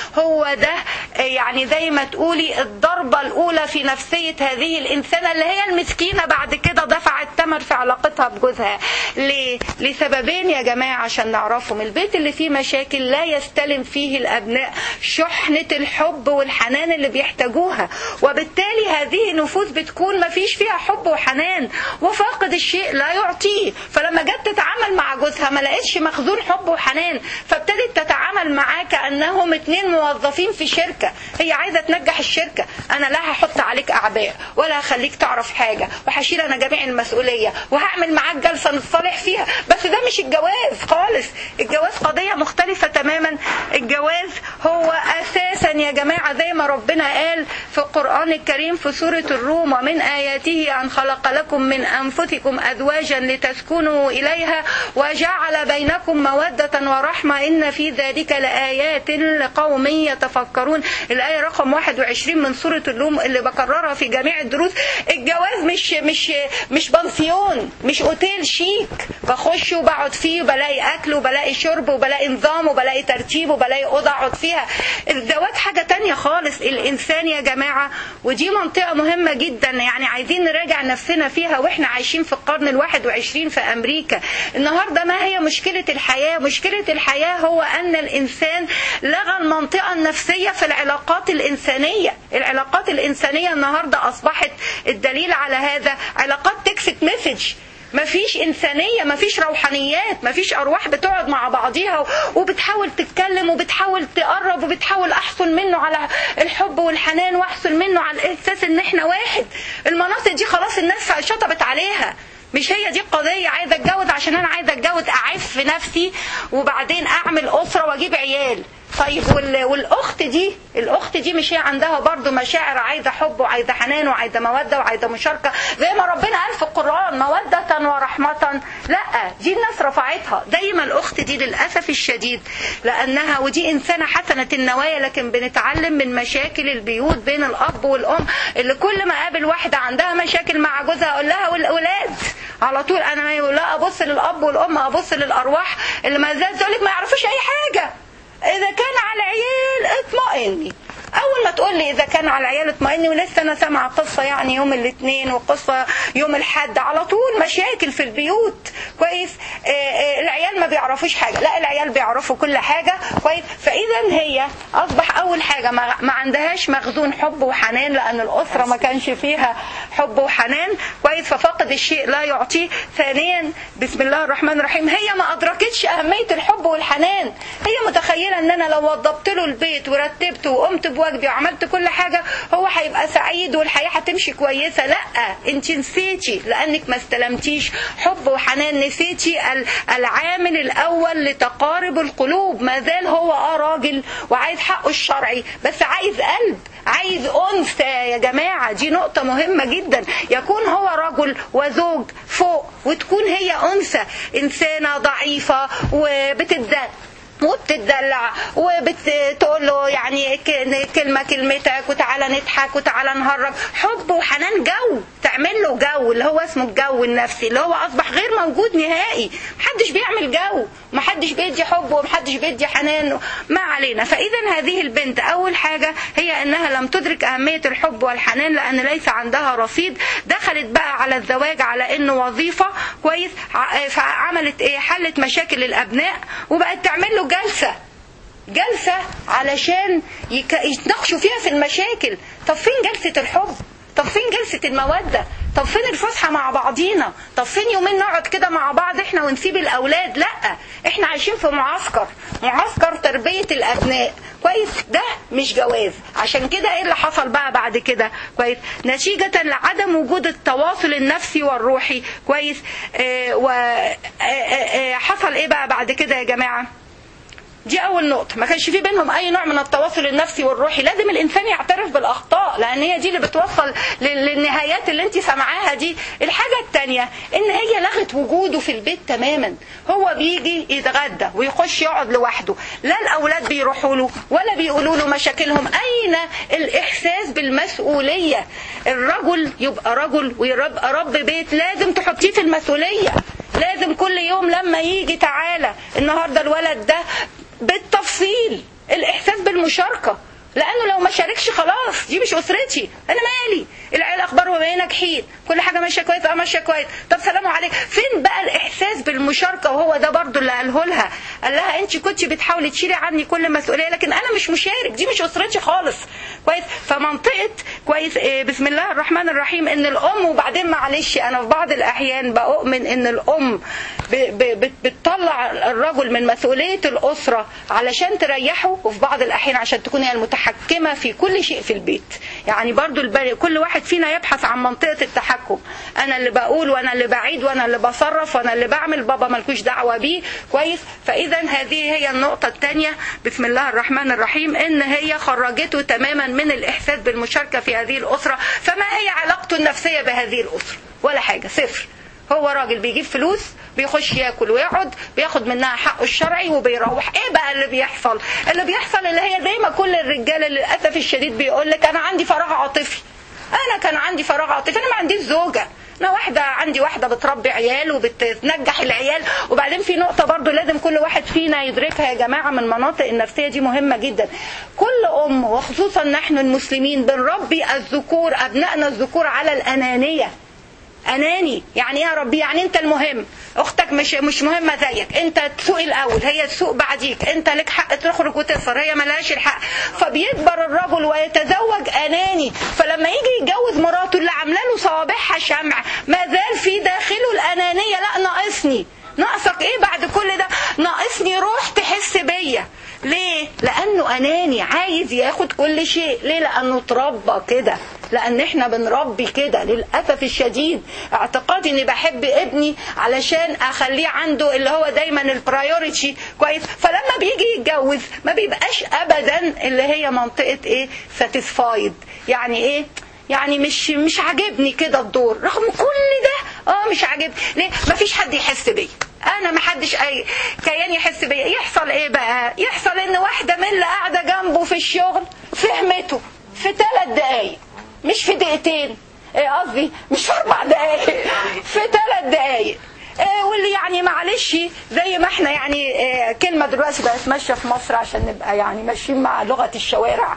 هو ده يعني زي ما تقولي الضربه الاولى في نفسيه هذه الانسانه اللي هي المسكينه بعد كده دفعت ثمن في علاقتها بجوزها ليه لسببين يا جماعه عشان نعرفهم البيت اللي فيه مشاكل لا يستلم فيه الابناء شحنه الحب والحنان اللي بيحتاجوها وبالتالي هذه نفوس بتكون ما فيش فيها حب وحنان وفاقد الشيء لا يعطيه فلما جت تتعامل مع جوزها ما لقيتش مخزون حب وحنان فابتدت تتعامل معاه كانهم اتنين موظفين في شركه هي عايزه تنجح الشركه انا لا هحط عليك اعباء ولا هخليك تعرف حاجه وهشيل انا جميع المسؤوليه وهعمل معاك جلسه نتصالح فيها بس ده مش الجواز خالص الجواز قضيه مختلفه تماما الجواز هو اساسا يا جماعه زي ما ربنا قال في القران الكريم في سوره الروم ومن اياته ان خلق لكم من انفسكم ازواجا لتسكنوا اليها وجعل بينكم موده ورحمه ان في ذلك لايات لقوم يتفكرون الايه رقم 21 من سوره الروم اللي بكررها في جميع الدروس الجواز مش مش مش بنسيون مش اوتيل شيك بخش وبقعد فيه وبلاقي اكل وبلاقي شرب وبلاقي نظام وبلاقي ترتيب وبلاقي اوضه اقعد فيها الزواج حاجه تانية خالص الانسان يا جماعه ودي منطقه مهمه جدا يعني عايزين نراجع نفسنا فيها واحنا عايشين في القرن الواحد وعشرين في امريكا النهارده ما هي مشكله الحياه مشكله الحياه هو ان الانسان لغى المنطقه النفسيه في العلاقات الانسانيه العلاقات الانسانيه النهارده اصبحت الدليل على هذا علاقات تكست مسج مفيش إنسانية مفيش روحانيات مفيش أرواح بتقعد مع بعضيها وبتحاول تتكلم وبتحاول تقرب وبتحاول أحصل منه على الحب والحنان وأحصل منه على الإحساس إن إحنا واحد المناطق دي خلاص الناس شطبت عليها مش هي دي القضية عايزة اتجوز عشان انا عايزة اتجوز اعف نفسي وبعدين اعمل اسرة واجيب عيال طيب وال- والاخت دي الاخت دي مش هي عندها برضو مشاعر عايزه حب وعايزه حنان وعايزه موده وعايزه مشاركه زي ما ربنا قال في القران موده ورحمه لا دي الناس رفعتها زي ما الاخت دي للاسف الشديد لانها ودي انسانه حسنه النوايا لكن بنتعلم من مشاكل البيوت بين الاب والام اللي كل ما اقابل واحده عندها مشاكل مع جوزها اقول لها والاولاد على طول انا لا ابص للاب والام ابص للارواح اللي ما زالت تقول لك ما يعرفوش اي حاجه اذا كان على عيال اطمئني اول ما تقول لي اذا كان على عيال اطمئني ولسه انا سامعه قصه يعني يوم الاثنين وقصه يوم الحد على طول مشاكل في البيوت كويس آه، آه، العيال ما بيعرفوش حاجه لا العيال بيعرفوا كل حاجه كويس فاذا هي اصبح اول حاجه ما ما عندهاش مخزون حب وحنان لان الاسره ما كانش فيها حب وحنان كويس ففقد الشيء لا يعطيه ثانيا بسم الله الرحمن الرحيم هي ما ادركتش اهميه الحب والحنان هي متخيله ان انا لو وضبت له البيت ورتبته وقمت بواجبي وعملت كل حاجه هو هيبقى سعيد والحياه هتمشي كويسه لا انت نسيتي لانك ما استلمتيش حب وحنان نسيتي ال- العامل الاول لتقارب القلوب ما زال هو اه راجل وعايز حقه الشرعي بس عايز قلب عايز انثى يا جماعه دي نقطه مهمه جدا يكون هو رجل وزوج فوق وتكون هي انثى انسانه ضعيفه وبتتذات وبتدلع وبتقول له يعني ك- كلمة كلمتك وتعالى نضحك وتعالى نهرج حب وحنان جو تعمل له جو اللي هو اسمه الجو النفسي اللي هو أصبح غير موجود نهائي محدش بيعمل جو محدش بيدي حب ومحدش بيدي حنان ما علينا فإذا هذه البنت أول حاجة هي أنها لم تدرك أهمية الحب والحنان لأن ليس عندها رصيد دخلت بقى على الزواج على إنه وظيفة كويس ع- فعملت إيه حلت مشاكل الأبناء وبقت تعمل له جلسة جلسة علشان يك- يتناقشوا فيها في المشاكل طب فين جلسة الحب طب فين جلسة المودة طب فين الفسحة مع بعضينا طب فين يومين نقعد كده مع بعض احنا ونسيب الأولاد لا احنا عايشين في معسكر معسكر تربية الأبناء كويس ده مش جواز عشان كده ايه اللي حصل بقى بعد كده كويس نتيجة لعدم وجود التواصل النفسي والروحي كويس اه و اه اه اه حصل ايه بقى بعد كده يا جماعة دي اول نقطه ما كانش في بينهم اي نوع من التواصل النفسي والروحي لازم الانسان يعترف بالاخطاء لان هي دي اللي بتوصل لل- للنهايات اللي انت سامعاها دي الحاجه الثانيه ان هي لغت وجوده في البيت تماما هو بيجي يتغدى ويخش يقعد لوحده لا الاولاد بيروحوا له ولا بيقولوا له مشاكلهم اين الاحساس بالمسؤوليه الرجل يبقى رجل ويبقى رب بيت لازم تحطيه في المسؤوليه لازم كل يوم لما يجي تعالى النهارده الولد ده بالتفصيل الاحساس بالمشاركه لانه لو ما شاركش خلاص دي مش اسرتي انا مالي العيال اخبارهم ايه ناجحين كل حاجه ماشيه كويس اه ماشيه كويس طب سلام عليك فين بقى الاحساس بالمشاركه وهو ده برضو اللي قاله لها قال لها انت كنت بتحاولي تشيلي عني كل مسؤوليه لكن انا مش مشارك دي مش اسرتي خالص كويس فمنطقه كويس إيه بسم الله الرحمن الرحيم ان الام وبعدين معلش انا في بعض الاحيان بؤمن ان الام ب- ب- بت- بتطلع الرجل من مسؤوليه الاسره علشان تريحه وفي بعض الاحيان عشان تكون هي المتحكمه في كل شيء في البيت يعني برضو الب- كل واحد فينا يبحث عن منطقه التحكم انا اللي بقول وانا اللي بعيد وانا اللي بصرف وانا اللي بعمل بابا ملكوش دعوه بيه كويس فاذا هذه هي النقطه الثانيه بسم الله الرحمن الرحيم ان هي خرجته تماما من الاحساس بالمشاركه في هذه الاسره فما هي علاقته النفسيه بهذه الاسره ولا حاجه صفر هو راجل بيجيب فلوس بيخش ياكل ويقعد بياخد منها حقه الشرعي وبيروح ايه بقى اللي بيحصل اللي بيحصل اللي هي زي ما كل الرجاله للاسف الشديد بيقول لك انا عندي فراغ عاطفي انا كان عندي فراغ عاطفي انا ما عنديش زوجه انا واحدة عندي واحدة بتربي عيال وبتنجح العيال وبعدين في نقطة برضو لازم كل واحد فينا يدركها يا جماعة من المناطق النفسية دي مهمة جدا كل أم وخصوصا نحن المسلمين بنربي الذكور أبنائنا الذكور على الأنانية اناني يعني ايه يا ربي يعني انت المهم اختك مش مش مهمه زيك انت تسوق الاول هي تسوق بعديك انت لك حق تخرج وتسهر هي ملهاش الحق فبيكبر الرجل ويتزوج اناني فلما يجي يتجوز مراته اللي عامله له صوابعها شمع ما زال في داخله الانانيه لا ناقصني ناقصك ايه بعد كل ده ناقصني روح تحس بيا ليه لانه اناني عايز ياخد كل شيء ليه لانه اتربى كده لان احنا بنربي كده للاسف الشديد اعتقادي اني بحب ابني علشان اخليه عنده اللي هو دايما البرايورتي كويس فلما بيجي يتجوز ما بيبقاش ابدا اللي هي منطقه ايه ساتيسفايد يعني ايه يعني مش مش عاجبني كده الدور رغم كل ده اه مش عاجبني ليه مفيش حد يحس بيا انا ما حدش اي كيان يحس بيا يحصل ايه بقى يحصل ان واحده من اللي قاعده جنبه في الشغل فهمته في ثلاث دقايق مش في دقيقتين إيه قصدي مش في اربع دقايق في ثلاث دقايق إيه واللي يعني معلش زي ما احنا يعني إيه كلمه دلوقتي بقت ماشيه في مصر عشان نبقى يعني ماشيين مع لغه الشوارع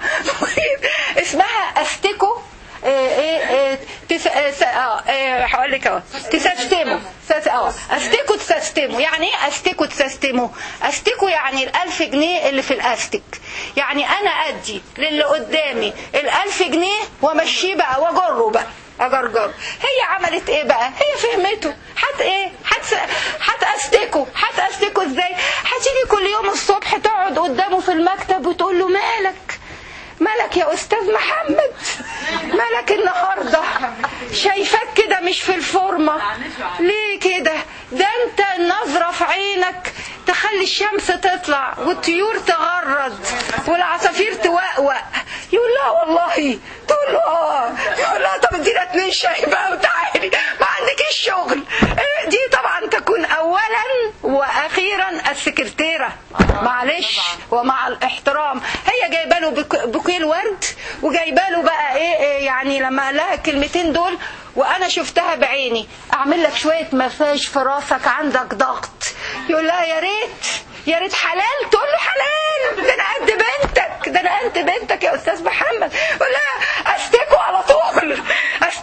اسمها استيكو ايه ايه ايه تس... اه اه هقول لك اهو تسستمو سس... اه استيكو تسستمو يعني ايه استيكو تسستمو استيكو يعني الألف جنيه اللي في الاستيك يعني انا ادي للي قدامي الألف جنيه وامشيه بقى واجره بقى اجرجر هي عملت ايه بقى هي فهمته حت ايه حت حت استيكو حت استيكو ازاي هتيجي كل يوم الصبح تقعد قدامه في المكتب وتقول له مالك مالك يا استاذ محمد مالك النهارده شايفاك كده مش في الفورمه ليه كده ده انت النظره في عينك تخلي الشمس تطلع والطيور تغرد والعصافير توقوق يقول لا والله تقول له اه يقول لها طب ادينا اتنين شاي بقى وتعالي ما عندكيش شغل دي طبعا تكون اولا واخيرا السكرتيره معلش ومع الاحترام هي جايبه له بوكيه ورد وجايبه له بقى ايه, إيه يعني لما قال لها الكلمتين دول وانا شفتها بعيني اعمل لك شويه مساج في راسك عندك ضغط يقول لها يا ريت يا ريت حلال تقول له حلال ده انا قد بنتك ده انا قد بنتك يا استاذ محمد يقول لها استكوا على طول استكيني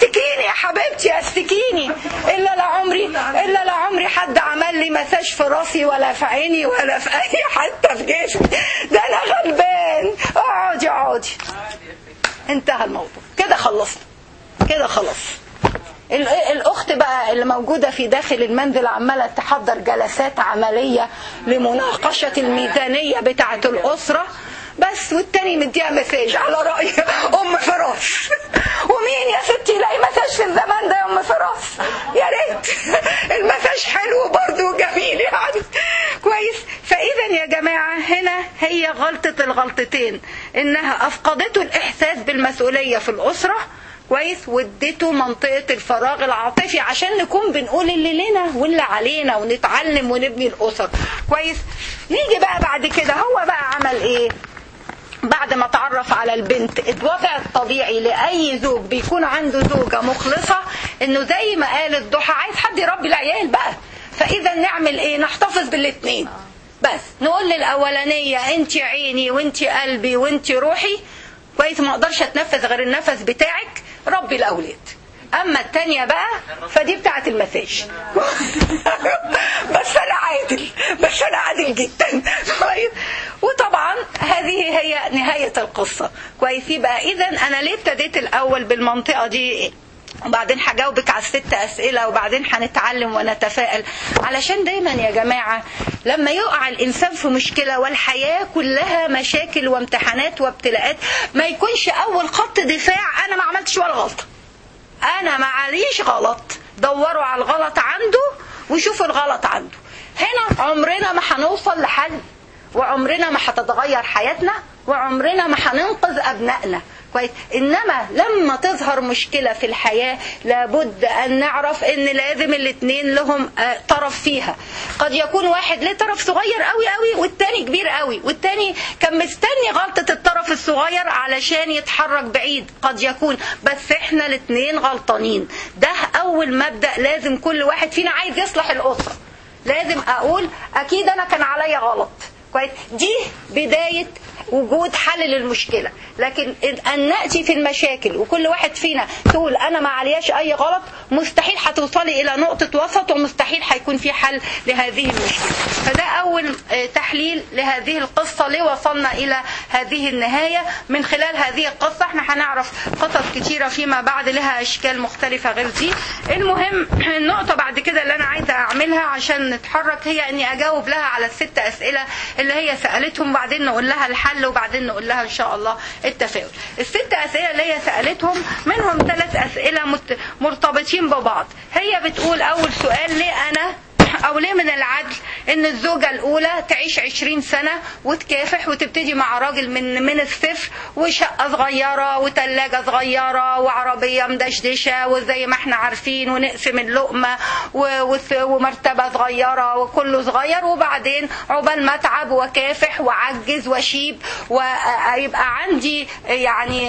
يا حبيبتي استكيني الا لعمري الا لعمري حد عمل لي مساج في راسي ولا في عيني ولا في اي حته في جسمي ده انا غلبان اقعدي اقعدي انتهى الموضوع كده خلصنا كده خلاص ال- الاخت بقى اللي موجوده في داخل المنزل عماله تحضر جلسات عمليه لمناقشه الميزانيه بتاعه الاسره بس والتاني مديها مساج على رأي أم فراس ومين يا ستي يلاقي مساج في الزمان ده يا أم فراس يا ريت المساج حلو برضه وجميل يعني كويس فإذا يا جماعة هنا هي غلطة الغلطتين إنها أفقدته الإحساس بالمسؤولية في الأسرة كويس واديته منطقة الفراغ العاطفي عشان نكون بنقول اللي لنا واللي علينا ونتعلم ونبني الأسر كويس نيجي بقى بعد كده هو بقى عمل ايه بعد ما تعرف على البنت الوضع الطبيعي لأي زوج بيكون عنده زوجة مخلصة انه زي ما قالت ضحى عايز حد يربي العيال بقى فإذا نعمل ايه نحتفظ بالاتنين بس نقول للأولانية انت عيني وانت قلبي وانت روحي كويس ما اقدرش اتنفس غير النفس بتاعك ربي الاولاد اما التانية بقى فدي بتاعت المساج بس انا عادل بس انا عادل جدا طيب وطبعا هذه هي نهاية القصة كويس يبقى اذا انا ليه ابتديت الاول بالمنطقة دي وبعدين هجاوبك على الست أسئلة وبعدين هنتعلم ونتفائل علشان دايما يا جماعة لما يقع الإنسان في مشكلة والحياة كلها مشاكل وامتحانات وابتلاءات ما يكونش أول خط دفاع أنا ما عملتش ولا غلطة أنا معليش غلط دوروا على الغلط عنده وشوفوا الغلط عنده هنا عمرنا ما هنوصل لحل وعمرنا ما هتتغير حياتنا وعمرنا ما هننقذ أبنائنا كويس انما لما تظهر مشكله في الحياه لابد ان نعرف ان لازم الاثنين لهم آه، طرف فيها قد يكون واحد له طرف صغير قوي قوي والتاني كبير قوي والتاني كان مستني غلطه الطرف الصغير علشان يتحرك بعيد قد يكون بس احنا الاثنين غلطانين ده اول مبدا لازم كل واحد فينا عايز يصلح الاسره لازم اقول اكيد انا كان عليا غلط كويس دي بداية وجود حل للمشكلة لكن أن نأتي في المشاكل وكل واحد فينا تقول أنا ما علياش أي غلط مستحيل هتوصلي إلى نقطة وسط ومستحيل هيكون في حل لهذه المشكلة فده أول آه، تحليل لهذه القصة ليه وصلنا إلى هذه النهاية من خلال هذه القصة احنا هنعرف قصص كتيرة فيما بعد لها أشكال مختلفة غير دي المهم النقطة بعد كده اللي أنا عايزة أعملها عشان نتحرك هي إني أجاوب لها على الست أسئلة اللي هي سألتهم وبعدين نقول لها الحل وبعدين نقول لها إن شاء الله التفاؤل الست أسئلة اللي هي سألتهم منهم ثلاث أسئلة مت- مرتبطين ببعض هي بتقول أول سؤال ليه أنا أو ليه من العدل إن الزوجة الأولى تعيش عشرين سنة وتكافح وتبتدي مع راجل من من الصفر وشقة صغيرة وتلاجة صغيرة وعربية مدشدشة وزي ما احنا عارفين ونقسم اللقمة و- وث- ومرتبة صغيرة وكله صغير وبعدين عقبال ما اتعب وكافح وعجز واشيب ويبقى عندي يعني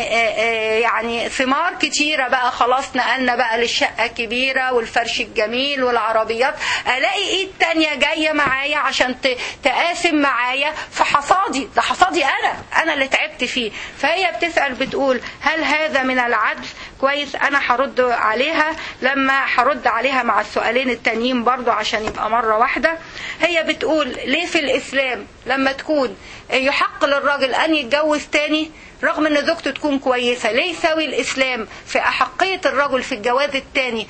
يعني ثمار كتيرة بقى خلاص نقلنا بقى للشقة الكبيرة والفرش الجميل والعربيات الاقي ايد تانية جاية معايا عشان ت- تقاسم معايا في حصادي ده حصادي انا انا اللي تعبت فيه فهي بتسأل بتقول هل هذا من العدل كويس انا هرد عليها لما هرد عليها مع السؤالين التانيين برضو عشان يبقى مرة واحدة هي بتقول ليه في الاسلام لما تكون يحق للراجل ان يتجوز تاني رغم ان زوجته تكون كويسة ليه يساوي الاسلام في احقية الرجل في الجواز التاني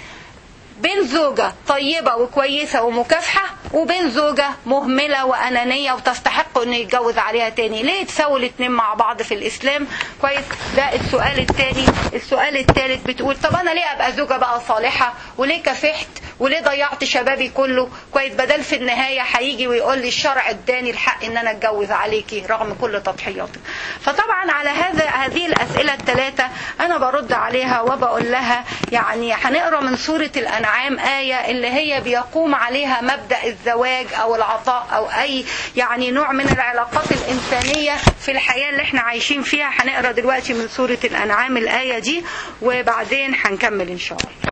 بين زوجة طيبة وكويسة ومكافحة وبين زوجة مهملة وأنانية وتستحق أن يتجوز عليها تاني ليه تساوي الاتنين مع بعض في الإسلام كويس ده السؤال التاني السؤال التالت بتقول طب أنا ليه أبقى زوجة بقى صالحة وليه كافحت وليه ضيعت شبابي كله كويس بدل في النهاية هيجي ويقول لي الشرع اداني الحق ان انا اتجوز عليكي رغم كل تضحياتك فطبعا على هذا هذه الاسئلة الثلاثة انا برد عليها وبقول لها يعني هنقرا من سورة الانعام آية اللي هي بيقوم عليها مبدأ الزواج او العطاء او اي يعني نوع من العلاقات الانسانية في الحياة اللي احنا عايشين فيها هنقرا دلوقتي من سورة الانعام الآية دي وبعدين هنكمل ان شاء الله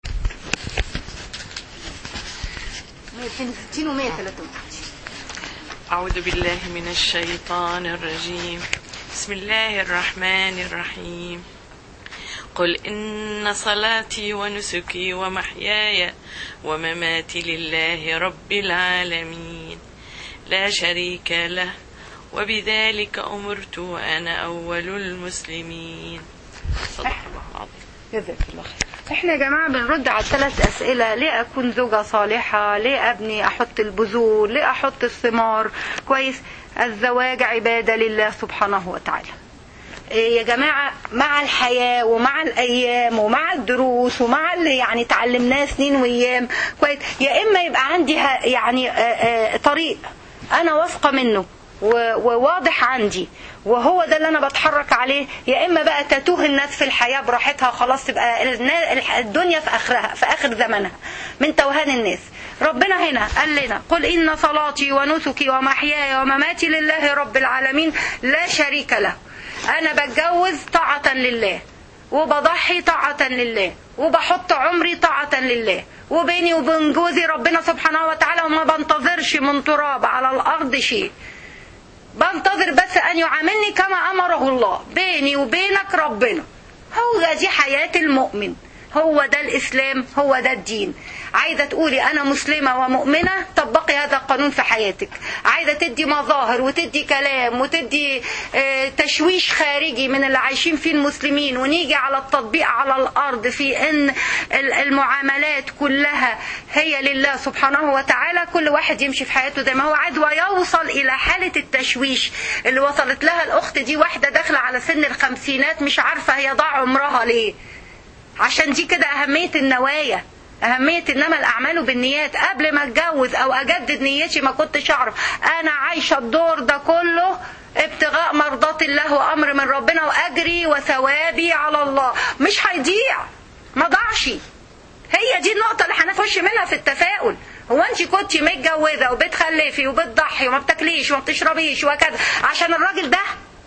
162 و 163 أعوذ بالله من الشيطان الرجيم بسم الله الرحمن الرحيم قل إن صلاتي ونسكي ومحياي ومماتي لله رب العالمين لا شريك له وبذلك أمرت وأنا أول المسلمين صدق الله العظيم جزاك الله خير احنا يا جماعة بنرد على الثلاث اسئلة ليه اكون زوجة صالحة ليه ابني احط البذور ليه احط الثمار كويس الزواج عبادة لله سبحانه وتعالى إيه يا جماعة مع الحياة ومع الأيام ومع الدروس ومع اللي يعني اتعلمناه سنين وأيام كويس يا إما يبقى عندي ه- يعني آه، آه، طريق أنا واثقة منه و- وواضح عندي وهو ده اللي انا بتحرك عليه يا اما بقى تتوه الناس في الحياه براحتها خلاص تبقى النا- الح- الدنيا في اخرها في اخر زمنها من توهان الناس ربنا هنا قال لنا قل ان صلاتي ونسكي ومحياي ومماتي لله رب العالمين لا شريك له انا بتجوز طاعه لله وبضحي طاعة لله وبحط عمري طاعة لله وبيني وبين جوزي ربنا سبحانه وتعالى وما بنتظرش من تراب على الأرض شيء بنتظر بس أن يعاملني كما أمره الله بيني وبينك ربنا هو دي حياة المؤمن هو ده الإسلام هو ده الدين عايزة تقولي أنا مسلمة ومؤمنة طبقي هذا القانون في حياتك عايزة تدي مظاهر وتدي كلام وتدي آه، تشويش خارجي من اللي عايشين فيه المسلمين ونيجي على التطبيق على الأرض في أن ال- المعاملات كلها هي لله سبحانه وتعالى كل واحد يمشي في حياته زي ما هو عايز ويوصل إلى حالة التشويش اللي وصلت لها الأخت دي واحدة داخلة على سن الخمسينات مش عارفة هي ضاع عمرها ليه عشان دي كده أهمية النوايا أهمية إنما الأعمال بالنيات قبل ما أتجوز أو أجدد نيتي ما كنتش أعرف أنا عايشة الدور ده كله ابتغاء مرضات الله وأمر من ربنا وأجري وثوابي على الله مش هيضيع ما ضاعش هي دي النقطة اللي هنخش منها في التفاؤل هو انت كنت متجوزة وبتخلفي وبتضحي وما بتاكليش وما بتشربيش وكذا عشان الراجل ده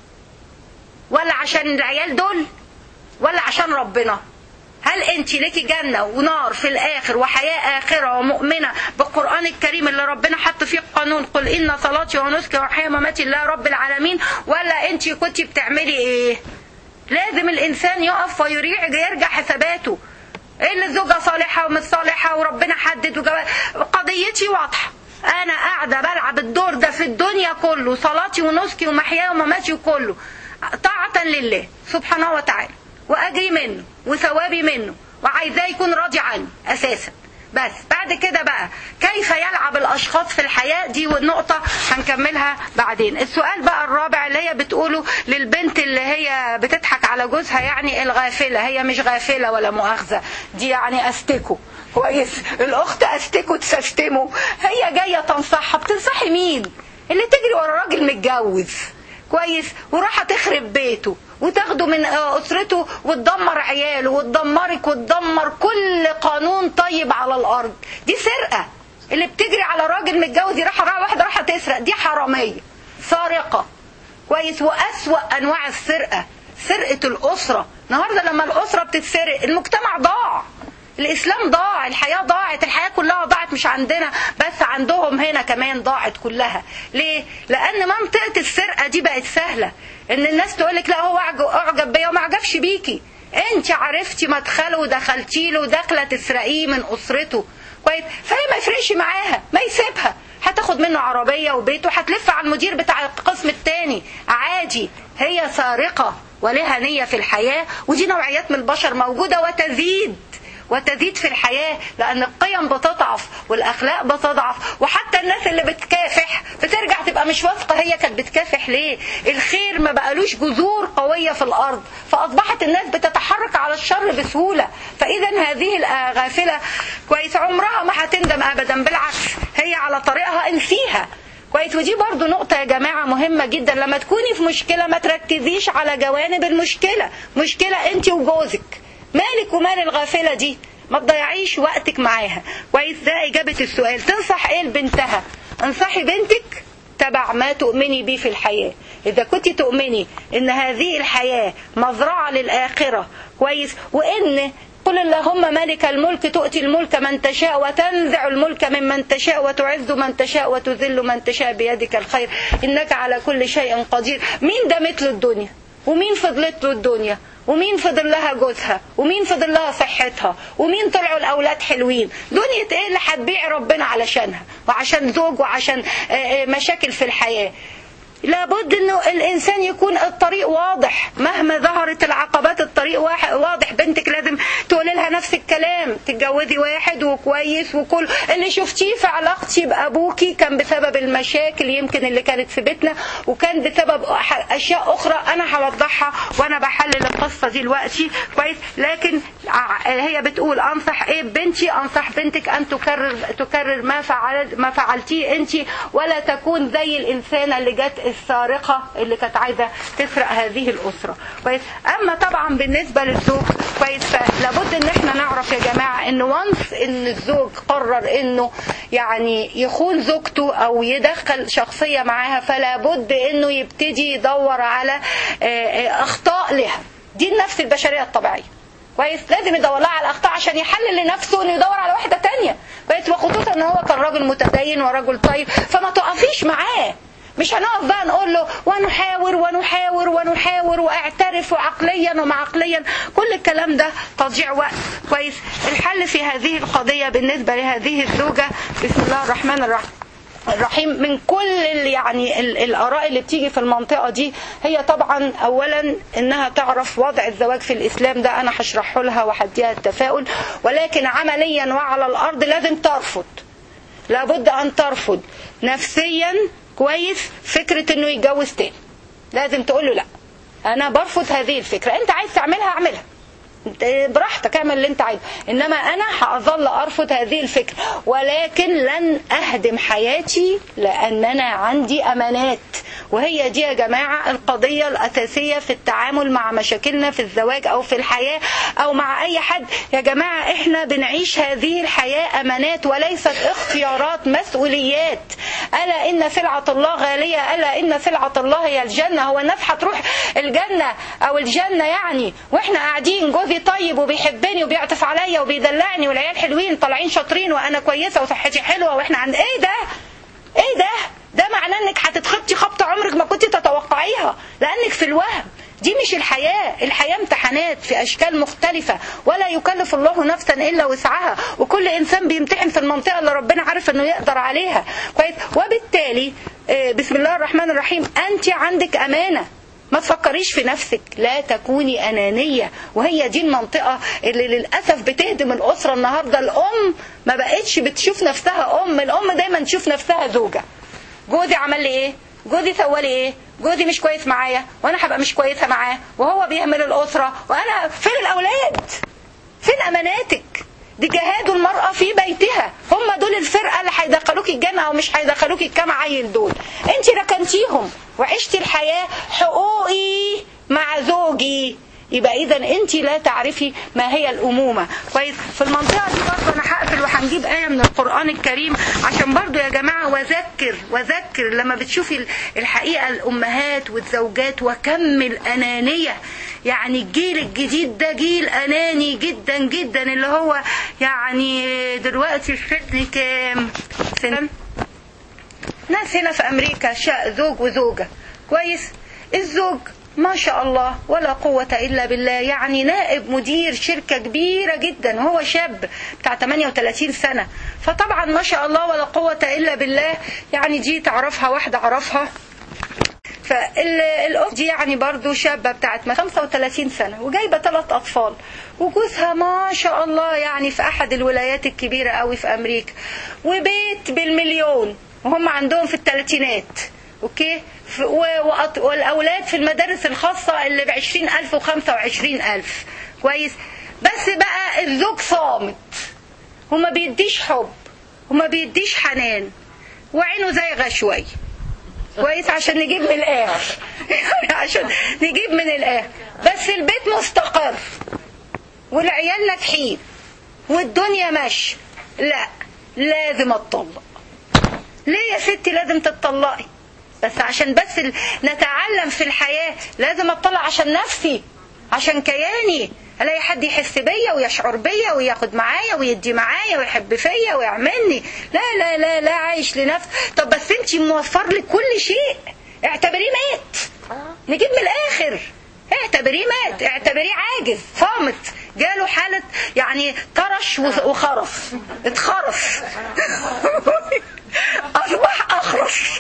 ولا عشان العيال دول ولا عشان ربنا هل انت ليكي جنة ونار في الاخر وحياة اخرة ومؤمنة بالقرآن الكريم اللي ربنا حط فيه قانون قل ان صلاتي ونسكي وحياة مماتي لله رب العالمين ولا انت كنت بتعملي ايه لازم الانسان يقف ويريع يرجع حساباته ايه اللي الزوجة صالحة ومش صالحة وربنا حدد وجواز قضيتي واضحة انا قاعدة بلعب الدور ده في الدنيا كله صلاتي ونسكي ومحياي ومماتي وكله طاعة لله سبحانه وتعالى واجري منه وثوابي منه وعايزاه يكون راضي عني اساسا بس بعد كده بقى كيف يلعب الاشخاص في الحياه دي والنقطه هنكملها بعدين السؤال بقى الرابع اللي هي بتقوله للبنت اللي هي بتضحك على جوزها يعني الغافله هي مش غافله ولا مؤاخذه دي يعني استكو كويس الاخت استكو تسستمه هي جايه تنصحها بتنصحي مين اللي تجري ورا راجل متجوز كويس وراح تخرب بيته وتاخده من اسرته وتدمر عياله وتدمرك وتدمر كل قانون طيب على الارض دي سرقه اللي بتجري على راجل متجوز راح واحده راح تسرق دي حراميه سارقه كويس واسوا انواع السرقه سرقه الاسره النهارده لما الاسره بتتسرق المجتمع ضاع الاسلام ضاع الحياه ضاعت الحياه كلها ضاعت مش عندنا بس عندهم هنا كمان ضاعت كلها ليه لان منطقه السرقه دي بقت سهله ان الناس تقول لك لا هو اعجب بيا وما عجبش بيكي انت عرفتي مدخله ودخلتي له داخله تسرقيه من اسرته كويس فهي ما يفرقش معاها ما يسيبها هتاخد منه عربيه وبيته هتلف على المدير بتاع القسم الثاني عادي هي سارقه ولها نيه في الحياه ودي نوعيات من البشر موجوده وتزيد وتزيد في الحياة لأن القيم بتضعف والأخلاق بتضعف وحتى الناس اللي بتكافح بترجع تبقى مش واثقة هي كانت بتكافح ليه الخير ما بقالوش جذور قوية في الأرض فأصبحت الناس بتتحرك على الشر بسهولة فإذا هذه الغافلة كويس عمرها ما هتندم أبدا بالعكس هي على طريقها انسيها كويس ودي برضو نقطة يا جماعة مهمة جدا لما تكوني في مشكلة ما تركزيش على جوانب المشكلة مشكلة انت وجوزك مالك ومال الغافلة دي ما تضيعيش وقتك معاها كويس ده إجابة السؤال تنصح إيه لبنتها انصحي بنتك تبع ما تؤمني به في الحياة إذا كنت تؤمني إن هذه الحياة مزرعة للآخرة كويس وإن قل اللهم مالك الملك تؤتي الملك من تشاء وتنزع الملك ممن تشاء وتعز من تشاء وتذل من تشاء بيدك الخير إنك على كل شيء قدير مين ده مثل الدنيا ومين فضلت له الدنيا ومين فضل لها جوزها ومين فضل لها صحتها ومين طلعوا الاولاد حلوين دنيا ايه اللي هتبيع ربنا علشانها وعشان زوج وعشان آه، آه، مشاكل في الحياه لابد انه الانسان يكون الطريق واضح مهما ظهرت العقبات الطريق واح- واضح بنتك لازم تقولي لها نفس الكلام تتجوزي واحد وكويس وكل اللي شفتيه في علاقتي بابوكي كان بسبب المشاكل يمكن اللي كانت في بيتنا وكان بسبب أح- اشياء اخرى انا هوضحها وانا بحلل القصه دي دلوقتي كويس لكن ع- هي بتقول انصح ايه بنتي انصح بنتك ان تكرر تكرر ما فعل ما فعلتيه انت ولا تكون زي الانسانه اللي جت السارقه اللي كانت عايزه تسرق هذه الاسره كويس اما طبعا بالنسبه للزوج كويس فلابد ان احنا نعرف يا جماعه ان وانس ان الزوج قرر انه يعني يخون زوجته او يدخل شخصيه معاها فلا بد انه يبتدي يدور على آه، آه، اخطاء لها دي النفس البشريه الطبيعيه كويس لازم يدور لها على الاخطاء عشان يحلل لنفسه انه يدور على واحده تانية كويس وخصوصا ان هو كان راجل متدين ورجل طيب فما تقفيش معاه مش هنقف بقى نقول له ونحاور ونحاور ونحاور واعترف عقليا ومع عقليا كل الكلام ده تضييع وقت كويس الحل في هذه القضية بالنسبة لهذه الزوجة بسم الله الرحمن الرحيم الرحيم من كل ال- يعني ال- الآراء اللي بتيجي في المنطقة دي هي طبعا أولا إنها تعرف وضع الزواج في الإسلام ده أنا هشرحه لها وهديها التفاؤل ولكن عمليا وعلى الأرض لازم ترفض لابد أن ترفض نفسيا كويس فكرة إنه يتجوز تاني لازم تقول له لا أنا برفض هذه الفكرة أنت عايز تعملها اعملها انت براحتك اعمل اللي انت عايزه انما انا هظل ارفض هذه الفكره ولكن لن اهدم حياتي لان انا عندي امانات وهي دي يا جماعه القضيه الاساسيه في التعامل مع مشاكلنا في الزواج او في الحياه او مع اي حد يا جماعه احنا بنعيش هذه الحياه امانات وليست اختيارات مسؤوليات الا ان سلعه الله غاليه الا ان سلعه الله هي الجنه هو الناس هتروح الجنه او الجنه يعني واحنا قاعدين جوزي طيب وبيحبني وبيعطف عليا وبيدلعني والعيال حلوين طالعين شاطرين وانا كويسه وصحتي حلوه واحنا عند ايه ده ايه ده ده معناه انك هتتخبطي خبطه عمرك ما كنت تتوقعيها لانك في الوهم دي مش الحياة الحياة امتحانات في أشكال مختلفة ولا يكلف الله نفسا إلا وسعها وكل إنسان بيمتحن في المنطقة اللي ربنا عارف أنه يقدر عليها كويس وبالتالي آه، بسم الله الرحمن الرحيم أنت عندك أمانة ما تفكريش في نفسك لا تكوني أنانية وهي دي المنطقة اللي للأسف بتهدم الأسرة النهاردة الأم ما بقتش بتشوف نفسها أم الأم دايما تشوف نفسها زوجة جوزي عمل لي ايه جوزي سوى لي ايه جوزي مش كويس معايا وانا هبقى مش كويسه معاه وهو بيهمل الاسره وانا فين الاولاد فين اماناتك دي جهاد المرأة في بيتها هم دول الفرقة اللي هيدخلوك الجنة أو مش هيدخلوك الكام عيل دول انت ركنتيهم وعشتي الحياة حقوقي مع زوجي يبقى اذا انت لا تعرفي ما هي الامومه كويس في المنطقه دي برضه انا هقفل وهنجيب ايه من القران الكريم عشان برضه يا جماعه وذكر وذكر لما بتشوفي الحقيقه الامهات والزوجات وكم الانانيه يعني الجيل الجديد ده جيل اناني جدا جدا اللي هو يعني دلوقتي السن كام سن ناس هنا في امريكا شاء زوج وزوجه كويس الزوج ما شاء الله ولا قوة إلا بالله يعني نائب مدير شركة كبيرة جدا وهو شاب بتاع 38 سنة فطبعا ما شاء الله ولا قوة إلا بالله يعني دي تعرفها واحدة أعرفها فالأخت دي يعني برضو شابة بتاعت 35 سنة وجايبة ثلاث أطفال وجوزها ما شاء الله يعني في أحد الولايات الكبيرة قوي في أمريكا وبيت بالمليون وهم عندهم في الثلاثينات اوكي والاولاد في المدارس الخاصه اللي ب 20000 و 25000 كويس بس بقى الزوج صامت وما بيديش حب وما بيديش حنان وعينه زي شويه كويس عشان نجيب من الاخر عشان نجيب من الاخر بس البيت مستقر والعيال ناجحين والدنيا ماشيه لا لازم اتطلق ليه يا ستي لازم تتطلقي بس عشان بس نتعلم في الحياة لازم اطلع عشان نفسي عشان كياني الاقي حد يحس بيا ويشعر بيا وياخد معايا ويدي معايا ويحب فيا ويعملني لا لا لا لا عايش لنفسي طب بس انت موفر لي كل شيء اعتبريه مات نجيب من الاخر اعتبريه مات اعتبريه عاجز صامت جاله حالة يعني طرش وخرف اتخرف اصبح اخرس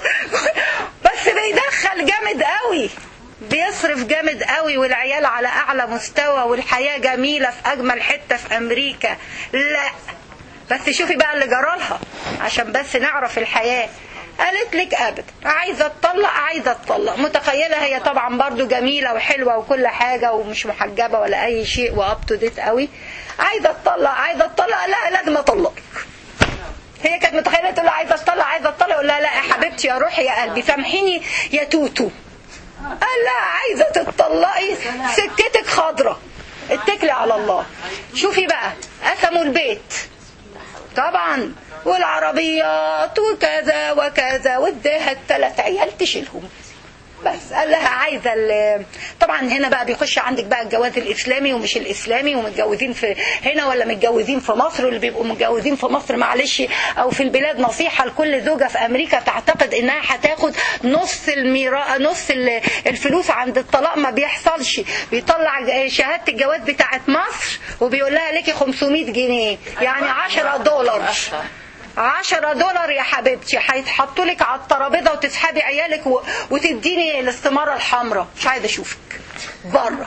بس بيدخل جامد قوي بيصرف جامد قوي والعيال على اعلى مستوى والحياة جميلة في اجمل حتة في امريكا لا بس شوفي بقى اللي جرالها عشان بس نعرف الحياة قالت لك ابدا عايزه اتطلق عايزه اتطلق متخيله هي طبعا برضو جميله وحلوه وكل حاجه ومش محجبه ولا اي شيء واب تو ديت قوي عايزه اتطلق عايزه اتطلق لا لازم اطلقك هي كانت متخيله تقول له عايزه اتطلق عايزه اتطلق يقول لها لا يا حبيبتي يا روحي يا قلبي سامحيني يا توتو قال لا عايزه تتطلقي سكتك خضره اتكلي على الله شوفي بقى قسموا البيت طبعا والعربيات وكذا وكذا واداها الثلاث عيال تشيلهم بس قال لها عايزه طبعا هنا بقى بيخش عندك بقى الجواز الاسلامي ومش الاسلامي ومتجوزين في هنا ولا متجوزين في مصر واللي بيبقوا متجوزين في مصر معلش او في البلاد نصيحه لكل زوجه في امريكا تعتقد انها هتاخد نص الميراء نص الفلوس عند الطلاق ما بيحصلش بيطلع شهاده الجواز بتاعت مصر وبيقول لها ليكي 500 جنيه يعني 10 دولار عشرة دولار يا حبيبتي هيتحطوا لك على الترابيزه وتسحبي عيالك و... وتديني الاستماره الحمراء مش عايزه اشوفك بره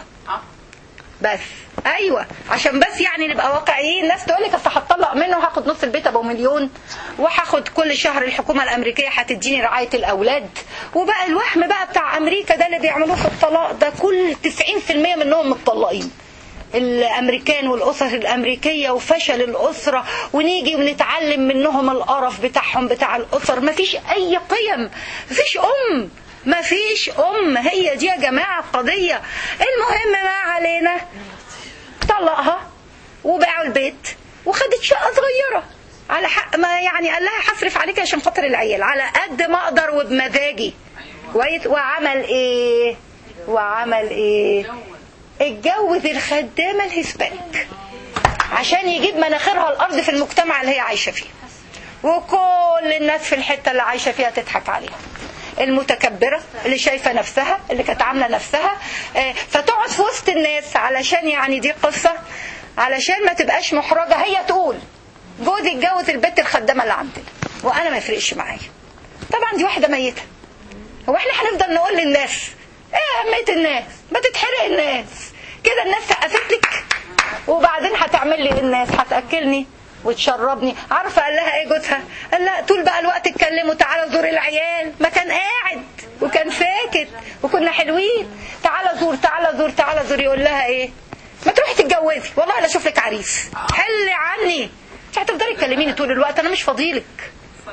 بس ايوه عشان بس يعني نبقى واقعيين الناس تقول لك اصل هتطلق منه هاخد نص البيت ابو مليون وهاخد كل شهر الحكومه الامريكيه هتديني رعايه الاولاد وبقى الوهم بقى بتاع امريكا ده اللي بيعملوه في الطلاق ده كل 90% منهم متطلقين الامريكان والاسر الامريكيه وفشل الاسره ونيجي ونتعلم منهم القرف بتاعهم بتاع الاسر مفيش اي قيم مفيش ام مفيش ام هي دي يا جماعه القضيه المهم ما علينا طلقها وباعوا البيت وخدت شقه صغيره على حق ما يعني قال لها هصرف عليك عشان خاطر العيال على قد ما اقدر وبمزاجي كويس وعمل ايه وعمل ايه اتجوز الخدامة الهسبانيك عشان يجيب مناخيرها الأرض في المجتمع اللي هي عايشة فيه وكل الناس في الحتة اللي عايشة فيها تضحك عليها المتكبرة اللي شايفة نفسها اللي كانت عاملة نفسها فتقعد في وسط الناس علشان يعني دي قصة علشان ما تبقاش محرجة هي تقول جوزي اتجوز البنت الخدامة اللي عندنا وأنا ما يفرقش معايا طبعا دي واحدة ميتة هو احنا هنفضل نقول للناس ايه اهمية الناس ما تتحرق الناس كده الناس سقفت لك وبعدين هتعمل لي الناس هتاكلني وتشربني عارفه قال لها ايه جوزها قال لها طول بقى الوقت اتكلموا تعالى زور العيال ما كان قاعد وكان ساكت وكنا حلوين تعالى زور تعالى زور تعالى زور يقول لها ايه ما تروحي تتجوزي والله لا اشوف لك عريس حلي عني مش هتفضلي تكلميني طول الوقت انا مش فاضيلك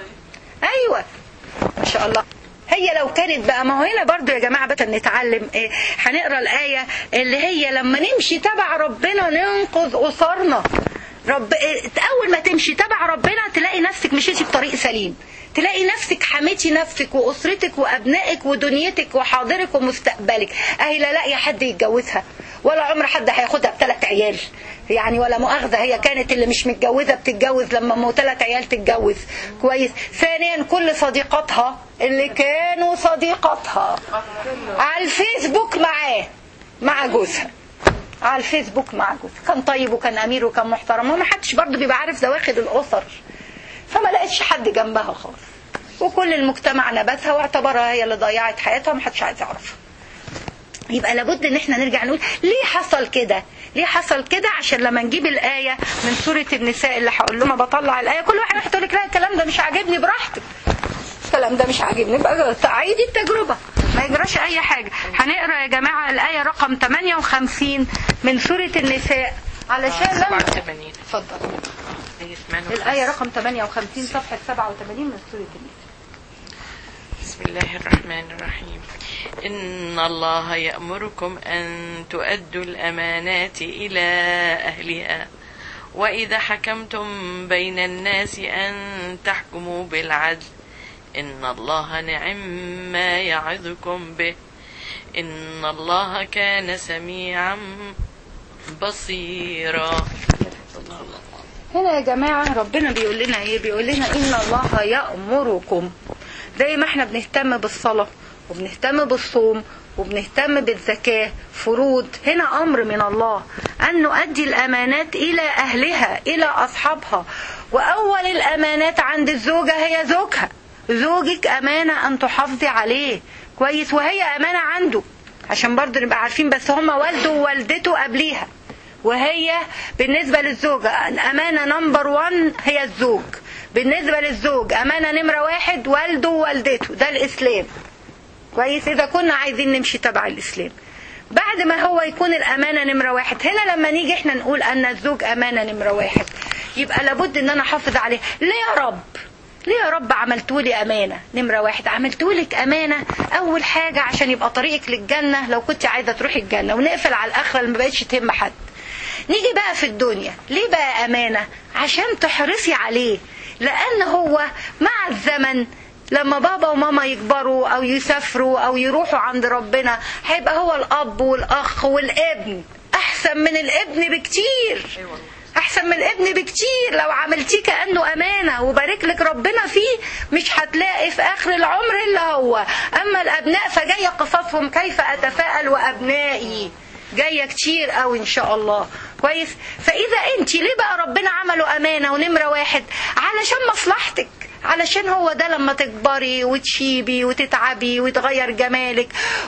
ايوه ما شاء الله هي لو كانت بقى ما هو هنا برضو يا جماعة بقى نتعلم ايه هنقرا الآية اللي هي لما نمشي تبع ربنا ننقذ أسرنا رب إيه أول ما تمشي تبع ربنا تلاقي نفسك مشيتي بطريق سليم تلاقي نفسك حميتي نفسك وأسرتك وأبنائك ودنيتك وحاضرك ومستقبلك أهي لا لاقي حد يتجوزها ولا عمر حد هياخدها بثلاث عيال يعني ولا مؤاخذة هي كانت اللي مش متجوزة بتتجوز لما مو ثلاث عيال تتجوز كويس ثانيا كل صديقاتها اللي كانوا صديقاتها على الفيسبوك معاه مع جوزها على الفيسبوك مع جوزها كان طيب وكان امير وكان محترم وما حدش برضه بيبقى عارف زواخد الاسر فما لقيتش حد جنبها خالص وكل المجتمع نبذها واعتبرها هي اللي ضيعت حياتها ومحدش عايز يعرفها يبقى لابد ان احنا نرجع نقول ليه حصل كده ليه حصل كده عشان لما نجيب الآية من سورة النساء اللي هقول لهم بطلع الآية كل واحد هتقول لك لا الكلام ده مش عاجبني براحتك الكلام ده مش عاجبني بقى عيدي التجربة ما يجراش أي حاجة هنقرا يا جماعة الآية رقم 58 من سورة النساء علشان لما 87 اتفضل آية 58. الآية رقم 58 صفحة 87 من سورة النساء بسم الله الرحمن الرحيم إن الله يأمركم أن تؤدوا الأمانات إلى أهلها وإذا حكمتم بين الناس أن تحكموا بالعدل إن الله نعم ما يعظكم به إن الله كان سميعا بصيرا هنا يا جماعة ربنا بيقول لنا ايه بيقول لنا ان الله يأمركم زي ما احنا بنهتم بالصلاة وبنهتم بالصوم وبنهتم بالزكاة فروض هنا أمر من الله أن نؤدي الأمانات إلى أهلها إلى أصحابها وأول الأمانات عند الزوجة هي زوجها زوجك أمانة أن تحافظي عليه كويس وهي أمانة عنده عشان برضه نبقى عارفين بس هما والده ووالدته قبليها وهي بالنسبة للزوجة أمانة نمبر وان هي الزوج بالنسبة للزوج أمانة نمرة واحد والده ووالدته ده الإسلام كويس إذا كنا عايزين نمشي تبع الإسلام بعد ما هو يكون الأمانة نمرة واحد هنا لما نيجي احنا نقول أن الزوج أمانة نمرة واحد يبقى لابد أن أنا أحافظ عليه ليه يا رب ليه يا رب عملتولي أمانة نمرة واحد عملتولك أمانة أول حاجة عشان يبقى طريقك للجنة لو كنت عايزة تروحي الجنة ونقفل على الآخرة اللي ما بقتش تهم حد نيجي بقى في الدنيا ليه بقى أمانة عشان تحرصي عليه لأن هو مع الزمن لما بابا وماما يكبروا او يسافروا او يروحوا عند ربنا هيبقى هو الاب والاخ والابن احسن من الابن بكتير احسن من الابن بكتير لو عملتيه كانه امانه وبارك لك ربنا فيه مش هتلاقي في اخر العمر الا هو اما الابناء فجايه قصصهم كيف اتفاءل وابنائي جايه كتير قوي ان شاء الله كويس فاذا انت ليه بقى ربنا عمله امانه ونمره واحد علشان مصلحتك علشان هو ده لما تكبري وتشيبي وتتعبي ويتغير جمالك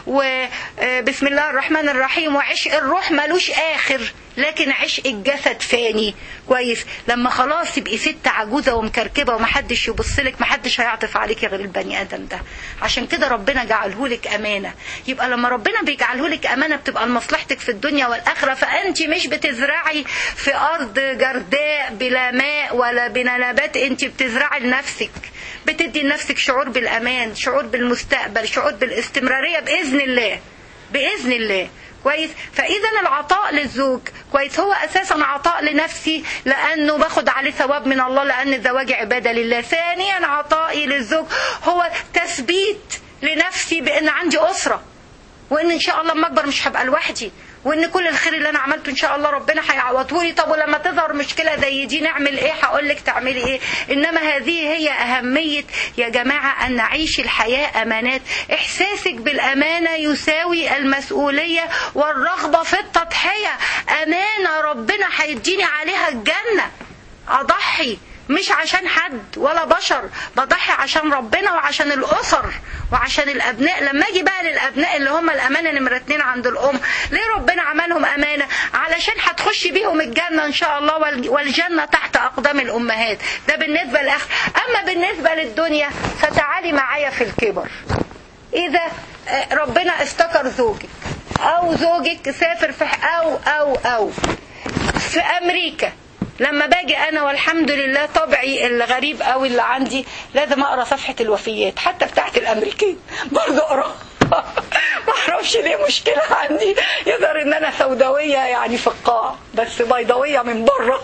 وبسم الله الرحمن الرحيم وعشق الروح ملوش اخر لكن عشق الجسد فاني كويس لما خلاص تبقي ست عجوزه ومكركبه ومحدش يبص لك محدش هيعطف عليكي غير البني ادم ده عشان كده ربنا جعله لك امانه يبقى لما ربنا بيجعله لك امانه بتبقى لمصلحتك في الدنيا والاخره فانت مش بتزرعي في ارض جرداء بلا ماء ولا بلا نبات انت بتزرعي لنفسك بتدي لنفسك شعور بالامان شعور بالمستقبل شعور بالاستمراريه باذن الله باذن الله كويس فاذا العطاء للزوج كويس هو اساسا عطاء لنفسي لانه باخد عليه ثواب من الله لان الزواج عباده لله ثانيا عطائي للزوج هو تثبيت لنفسي بان عندي اسره وان ان شاء الله لما اكبر مش هبقى لوحدي وان كل الخير اللي انا عملته ان شاء الله ربنا هيعوضه لي طب ولما تظهر مشكله زي دي نعمل ايه هقول لك تعملي ايه انما هذه هي اهميه يا جماعه ان نعيش الحياه امانات احساسك بالامانه يساوي المسؤوليه والرغبه في التضحيه امانه ربنا هيديني عليها الجنه اضحي مش عشان حد ولا بشر بضحي عشان ربنا وعشان الاسر وعشان الابناء لما اجي بقى للابناء اللي هم الامانه نمره اتنين عند الام ليه ربنا عملهم امانه علشان هتخشي بيهم الجنه ان شاء الله والجنه تحت اقدام الامهات ده بالنسبه للاخر اما بالنسبه للدنيا فتعالي معايا في الكبر اذا ربنا افتكر زوجك او زوجك سافر في او او او في امريكا لما باجي انا والحمد لله طبعي الغريب قوي اللي عندي لازم اقرا صفحه الوفيات حتى بتاعت الامريكان برضه اقرا ما اعرفش ليه مشكله عندي يظهر ان انا سوداويه يعني في القاع بس بيضاويه من بره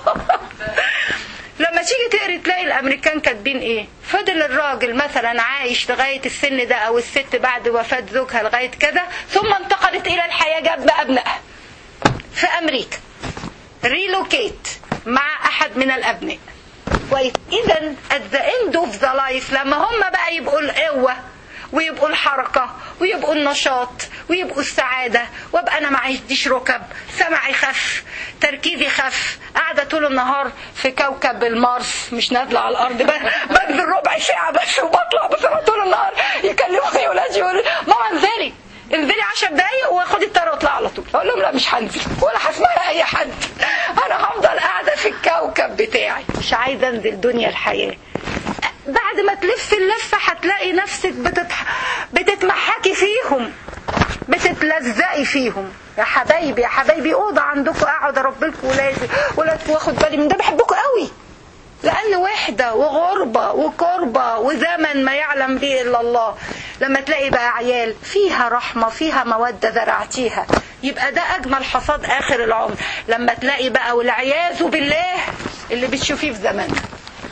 لما تيجي تقري تلاقي الامريكان كاتبين ايه فضل الراجل مثلا عايش لغايه السن ده او الست بعد وفاه زوجها لغايه كذا ثم انتقلت الى الحياه جاب ابنائها في امريكا ريلوكيت مع احد من الابناء كويس اذا at the end of the life لما هم بقى يبقوا القوه ويبقوا الحركة ويبقوا النشاط ويبقوا السعادة وابقى أنا ما عنديش ركب سمعي خف تركيزي خف قاعدة طول النهار في كوكب المارس مش نازلة على الأرض بنزل ربع ساعة بس وبطلع بسرعة طول النهار يكلموني ولادي يقولوا ماما انزلي انزلي 10 دقايق واخدي الطياره واطلع على طول اقول لهم لا مش هنزل ولا هسمع اي حد انا هفضل قاعده في الكوكب بتاعي مش عايزه انزل دنيا الحياه بعد ما تلف اللفه هتلاقي نفسك بتتح... بتتمحكي فيهم بتتلزقي فيهم يا حبايبي يا حبايبي اوضه عندكم اقعد اربلكم ولادي ولادكم واخد بالي من ده بحبكم قوي لأن وحدة وغربة وكربة وزمن ما يعلم به إلا الله لما تلاقي بقى عيال فيها رحمة فيها مودة زرعتيها يبقى ده أجمل حصاد آخر العمر لما تلاقي بقى والعياذ بالله اللي بتشوفيه في زماننا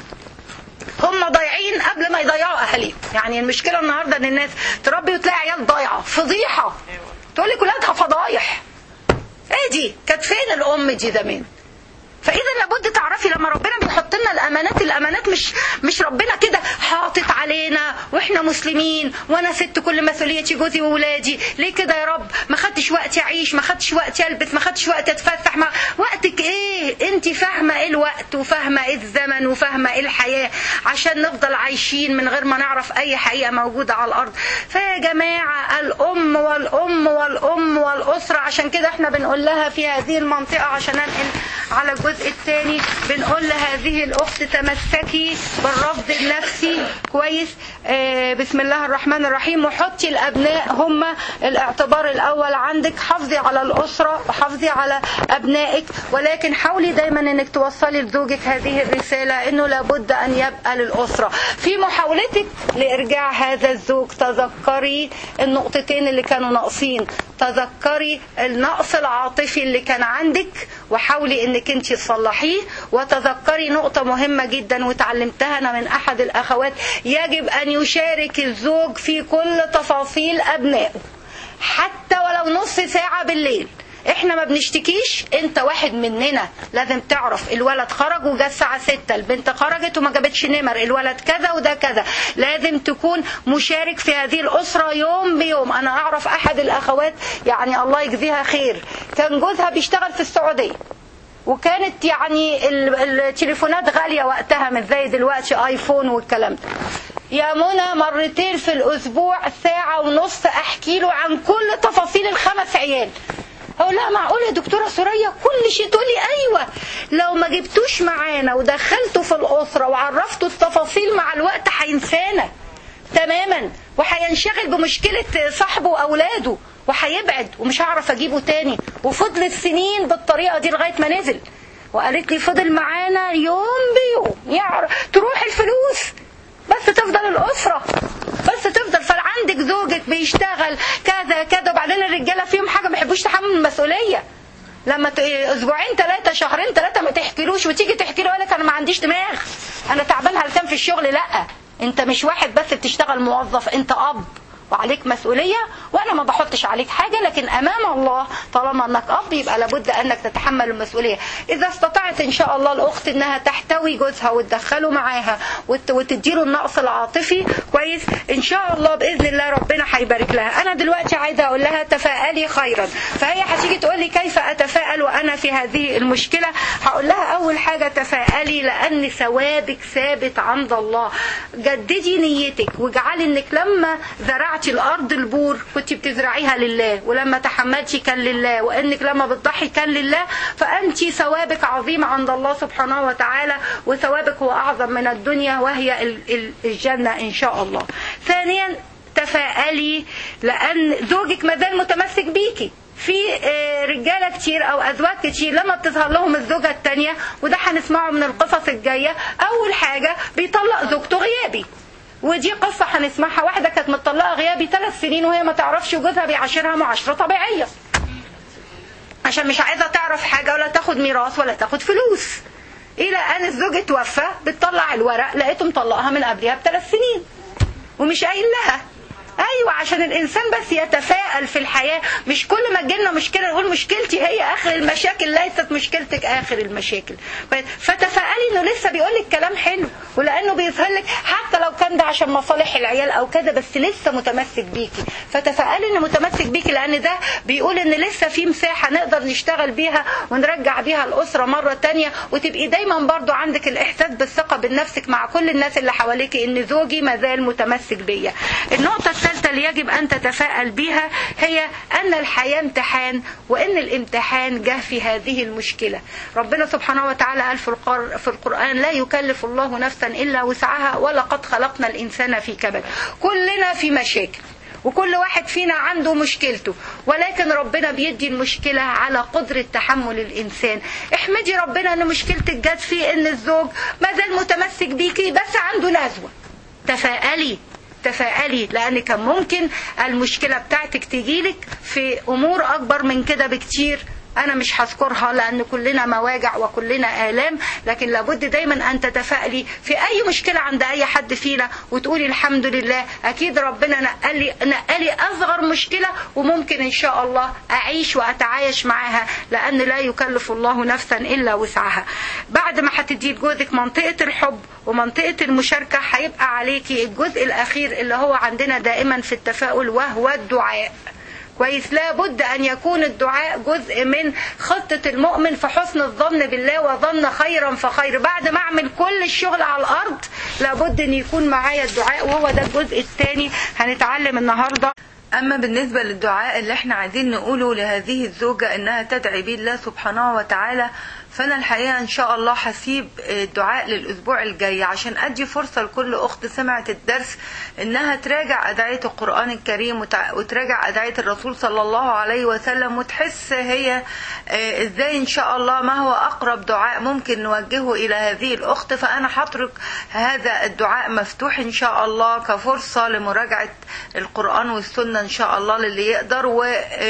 هم ضايعين قبل ما يضيعوا اهاليهم يعني المشكله النهارده ان الناس تربي وتلاقي عيال ضايعه فضيحه تقول لك ولادها فضايح ايه دي كانت فين الام دي زمان فاذا لابد تعرفي لما ربنا بيحط لنا الامانات الامانات مش مش ربنا كده حاطط علينا واحنا واحنا مسلمين وانا ست كل مسؤوليتي جوزي وولادي ليه كده يا رب ما خدتش وقت اعيش ما خدتش وقت البس ما خدتش وقت اتفسح ما وقتك ايه انت فاهمه ايه الوقت وفاهمه ايه الزمن وفاهمه ايه الحياه عشان نفضل عايشين من غير ما نعرف اي حقيقه موجوده على الارض فيا جماعه الام والام والام والاسره عشان كده احنا بنقول لها في هذه المنطقه عشان انقل على الجزء الثاني بنقول لهذه الاخت تمسكي بالرفض النفسي كويس آه بسم الله الرحمن الرحيم وحطي الابناء هم الاعتبار الاول عندك حافظي على الاسره وحافظي على ابنائك ولكن حاولي دايما انك توصلي لزوجك هذه الرساله انه لابد ان يبقى للاسره في محاولتك لارجاع هذا الزوج تذكري النقطتين اللي كانوا ناقصين تذكري النقص العاطفي اللي كان عندك وحاولي انك انت تصلحيه وتذكري نقطة مهمة جدا وتعلمتها انا من احد الاخوات يجب ان يشارك الزوج في كل تفاصيل ابنائه حتى ولو نص ساعة بالليل احنا ما بنشتكيش انت واحد مننا لازم تعرف الولد خرج وجا الساعة ستة البنت خرجت وما جابتش نمر الولد كذا وده كذا لازم تكون مشارك في هذه الأسرة يوم بيوم انا اعرف احد الاخوات يعني الله يجزيها خير كان جوزها بيشتغل في السعودية وكانت يعني التليفونات غالية وقتها مش زي دلوقتي ايفون والكلام ده يا منى مرتين في الاسبوع ساعة ونص احكي له عن كل تفاصيل الخمس عيال اقول لها معقوله يا دكتوره سوريا كل شيء تقول لي ايوه لو ما جبتوش معانا ودخلته في الاسره وعرفته التفاصيل مع الوقت هينسانا تماما وهينشغل بمشكله صاحبه واولاده وهيبعد ومش هعرف اجيبه تاني وفضلت سنين بالطريقه دي لغايه ما نزل وقالت لي فضل معانا يوم بيوم يعرف تروح الفلوس بس تفضل الاسره بس تفضل فعندك زوجك بيشتغل كذا كذا وبعدين الرجاله فيهم حاجه ما بيحبوش تحمل المسؤوليه لما اسبوعين ثلاثه شهرين ثلاثه ما تحكيلوش وتيجي تحكي له يقول لك انا ما عنديش دماغ انا تعبان هلكان في الشغل لا انت مش واحد بس بتشتغل موظف انت اب وعليك مسؤولية وأنا ما بحطش عليك حاجة لكن أمام الله طالما أنك أب يبقى لابد أنك تتحمل المسؤولية إذا استطعت إن شاء الله الأخت أنها تحتوي جوزها وتدخله معاها وتديله النقص العاطفي كويس إن شاء الله بإذن الله ربنا هيبارك لها أنا دلوقتي عايزة أقول لها تفائلي خيرا فهي هتيجي تقول لي كيف أتفائل وأنا في هذه المشكلة هقول لها أول حاجة تفائلي لأن ثوابك ثابت عند الله جددي نيتك واجعلي إنك لما زرعت زرعتي الارض البور كنت بتزرعيها لله ولما تحملتي كان لله وانك لما بتضحي كان لله فانت ثوابك عظيم عند الله سبحانه وتعالى وثوابك هو اعظم من الدنيا وهي الجنه ان شاء الله ثانيا تفائلي لان زوجك ما زال متمسك بيكي في رجاله كتير او ازواج كتير لما بتظهر لهم الزوجه الثانيه وده هنسمعه من القصص الجايه اول حاجه بيطلق زوجته غيابي ودي قصة هنسمعها واحدة كانت متطلقة غيابي ثلاث سنين وهي ما تعرفش وجوزها بيعاشرها معاشرة طبيعية عشان مش عايزة تعرف حاجة ولا تاخد ميراث ولا تاخد فلوس إلى أن الزوج اتوفى بتطلع الورق لقيته مطلقها من قبلها بثلاث سنين ومش قايل لها ايوه عشان الانسان بس يتفائل في الحياه مش كل ما تجيلنا مشكله نقول مشكلتي هي اخر المشاكل ليست مشكلتك اخر المشاكل فتفائلي انه لسه بيقول لك كلام حلو ولانه بيظهر لك حتى لو كان ده عشان مصالح العيال او كده بس لسه متمسك بيكي فتفائلي انه متمسك بيكي لان ده بيقول ان لسه في مساحه نقدر نشتغل بيها ونرجع بيها الاسره مره تانية وتبقي دايما برضو عندك الاحساس بالثقه بنفسك مع كل الناس اللي حواليك ان زوجي ما زال متمسك بيا النقطه الثالثة اللي يجب أن تتفائل بها هي أن الحياة امتحان وأن الامتحان جه في هذه المشكلة ربنا سبحانه وتعالى قال في القرآن لا يكلف الله نفسا إلا وسعها ولقد خلقنا الإنسان في كبد كلنا في مشاكل وكل واحد فينا عنده مشكلته ولكن ربنا بيدي المشكلة على قدرة تحمل الإنسان احمدي ربنا أن مشكلتك جت في أن الزوج ما زال متمسك بيكي بس عنده نزوة تفائلي تفائلي لان كان ممكن المشكله بتاعتك تجيلك في امور اكبر من كده بكتير انا مش هذكرها لان كلنا مواجع وكلنا الام لكن لابد دايما ان تتفائلي في اي مشكله عند اي حد فينا وتقولي الحمد لله اكيد ربنا نقلي نقلي اصغر مشكله وممكن ان شاء الله اعيش واتعايش معاها لان لا يكلف الله نفسا الا وسعها بعد ما هتدي لجوزك منطقه الحب ومنطقه المشاركه هيبقى عليكي الجزء الاخير اللي هو عندنا دائما في التفاؤل وهو الدعاء كويس لابد ان يكون الدعاء جزء من خطة المؤمن في حسن الظن بالله وظن خيرا فخير بعد ما اعمل كل الشغل على الارض لابد ان يكون معايا الدعاء وهو ده الجزء الثاني هنتعلم النهارده أما بالنسبة للدعاء اللي احنا عايزين نقوله لهذه الزوجة إنها تدعي به الله سبحانه وتعالى فأنا الحقيقة إن شاء الله هسيب الدعاء للأسبوع الجاي عشان أدي فرصة لكل أخت سمعت الدرس إنها تراجع أدعية القرآن الكريم وتراجع أدعية الرسول صلى الله عليه وسلم وتحس هي إزاي إن شاء الله ما هو أقرب دعاء ممكن نوجهه إلى هذه الأخت فأنا هترك هذا الدعاء مفتوح إن شاء الله كفرصة لمراجعة القرآن والسنة إن شاء الله للي يقدر و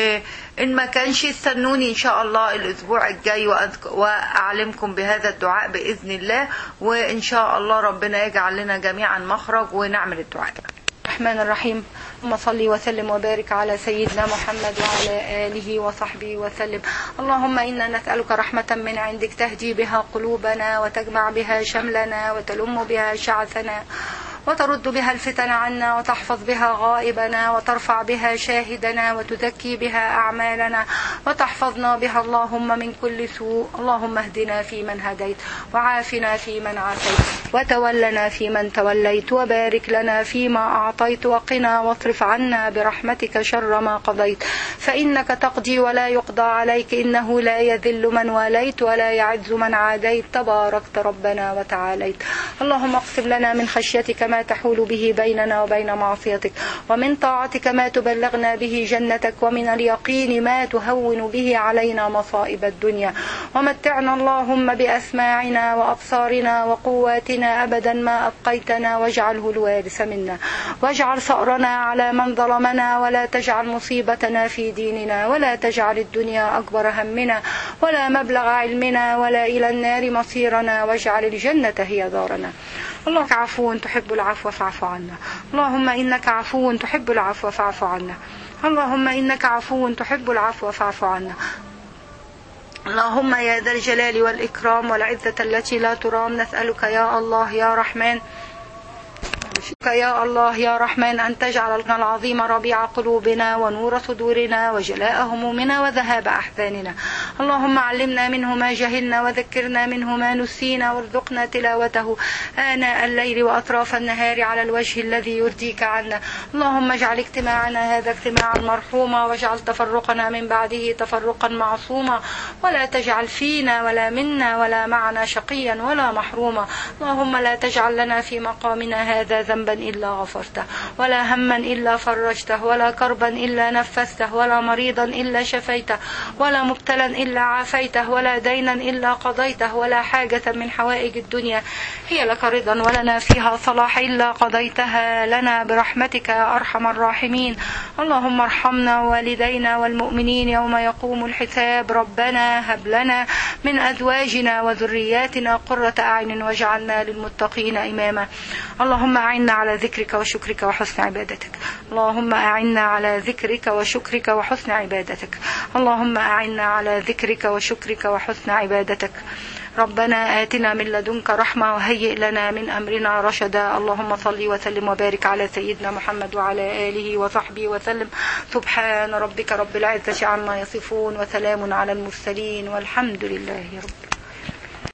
إن ما كانش استنوني إن شاء الله الأسبوع الجاي وأعلمكم بهذا الدعاء بإذن الله وإن شاء الله ربنا يجعل لنا جميعا مخرج ونعمل الدعاء الرحمن الرحيم اللهم صل وسلم وبارك على سيدنا محمد وعلى آله وصحبه وسلم اللهم إنا نسألك رحمة من عندك تهدي بها قلوبنا وتجمع بها شملنا وتلم بها شعثنا وترد بها الفتن عنا وتحفظ بها غائبنا وترفع بها شاهدنا وتزكي بها أعمالنا وتحفظنا بها اللهم من كل سوء اللهم اهدنا فيمن هديت وعافنا فيمن عافيت وتولنا فيمن توليت وبارك لنا فيما أعطيت وقنا واصرف عنا برحمتك شر ما قضيت فإنك تقضي ولا يقضى عليك إنه لا يذل من واليت ولا يعز من عاديت تباركت ربنا وتعاليت اللهم اقسم لنا من خشيتك ما تحول به بيننا وبين معصيتك ومن طاعتك ما تبلغنا به جنتك ومن اليقين ما تهون به علينا مصائب الدنيا ومتعنا اللهم بأسماعنا وأبصارنا وقواتنا أبدا ما أبقيتنا واجعله الوارث منا واجعل ثأرنا على من ظلمنا ولا تجعل مصيبتنا في ديننا ولا تجعل الدنيا أكبر همنا ولا مبلغ علمنا ولا إلى النار مصيرنا واجعل الجنة هي دارنا اللهم عفو تحب العفو فاعف عنا اللهم إنك عفو تحب العفو فاعف عنا اللهم إنك عفو تحب العفو فاعف عنا اللهم يا ذا الجلال والإكرام والعزة التي لا ترام نسألك يا الله يا رحمن يا الله يا رحمن أن تجعل العظيم ربيع قلوبنا ونور صدورنا وجلاء همومنا وذهاب أحزاننا اللهم علمنا منه ما جهلنا وذكرنا منه ما نسينا وارزقنا تلاوته آناء الليل وأطراف النهار على الوجه الذي يرضيك عنا اللهم اجعل اجتماعنا هذا اجتماعا مرحوما واجعل تفرقنا من بعده تفرقا معصوما ولا تجعل فينا ولا منا ولا معنا شقيا ولا محروما اللهم لا تجعل لنا في مقامنا هذا ذنبا إلا غفرته ولا هما إلا فرجته ولا كربا إلا نفسته ولا مريضا إلا شفيته ولا مبتلا إلا عافيته ولا دينا إلا قضيته ولا حاجة من حوائج الدنيا هي لك رضا ولنا فيها صلاح إلا قضيتها لنا برحمتك يا أرحم الراحمين اللهم ارحمنا والدينا والمؤمنين يوم يقوم الحساب ربنا هب لنا من أزواجنا وذرياتنا قرة أعين واجعلنا للمتقين إماما اللهم أعنا على ذكرك وشكرك وحسن عبادتك اللهم أعنا على ذكرك وشكرك وحسن عبادتك اللهم أعنا على ذكرك وشكرك وحسن عبادتك ربنا آتنا من لدنك رحمة وهيئ لنا من أمرنا رشدا اللهم صل وسلم وبارك على سيدنا محمد وعلى آله وصحبه وسلم سبحان ربك رب العزة عما يصفون وسلام على المرسلين والحمد لله رب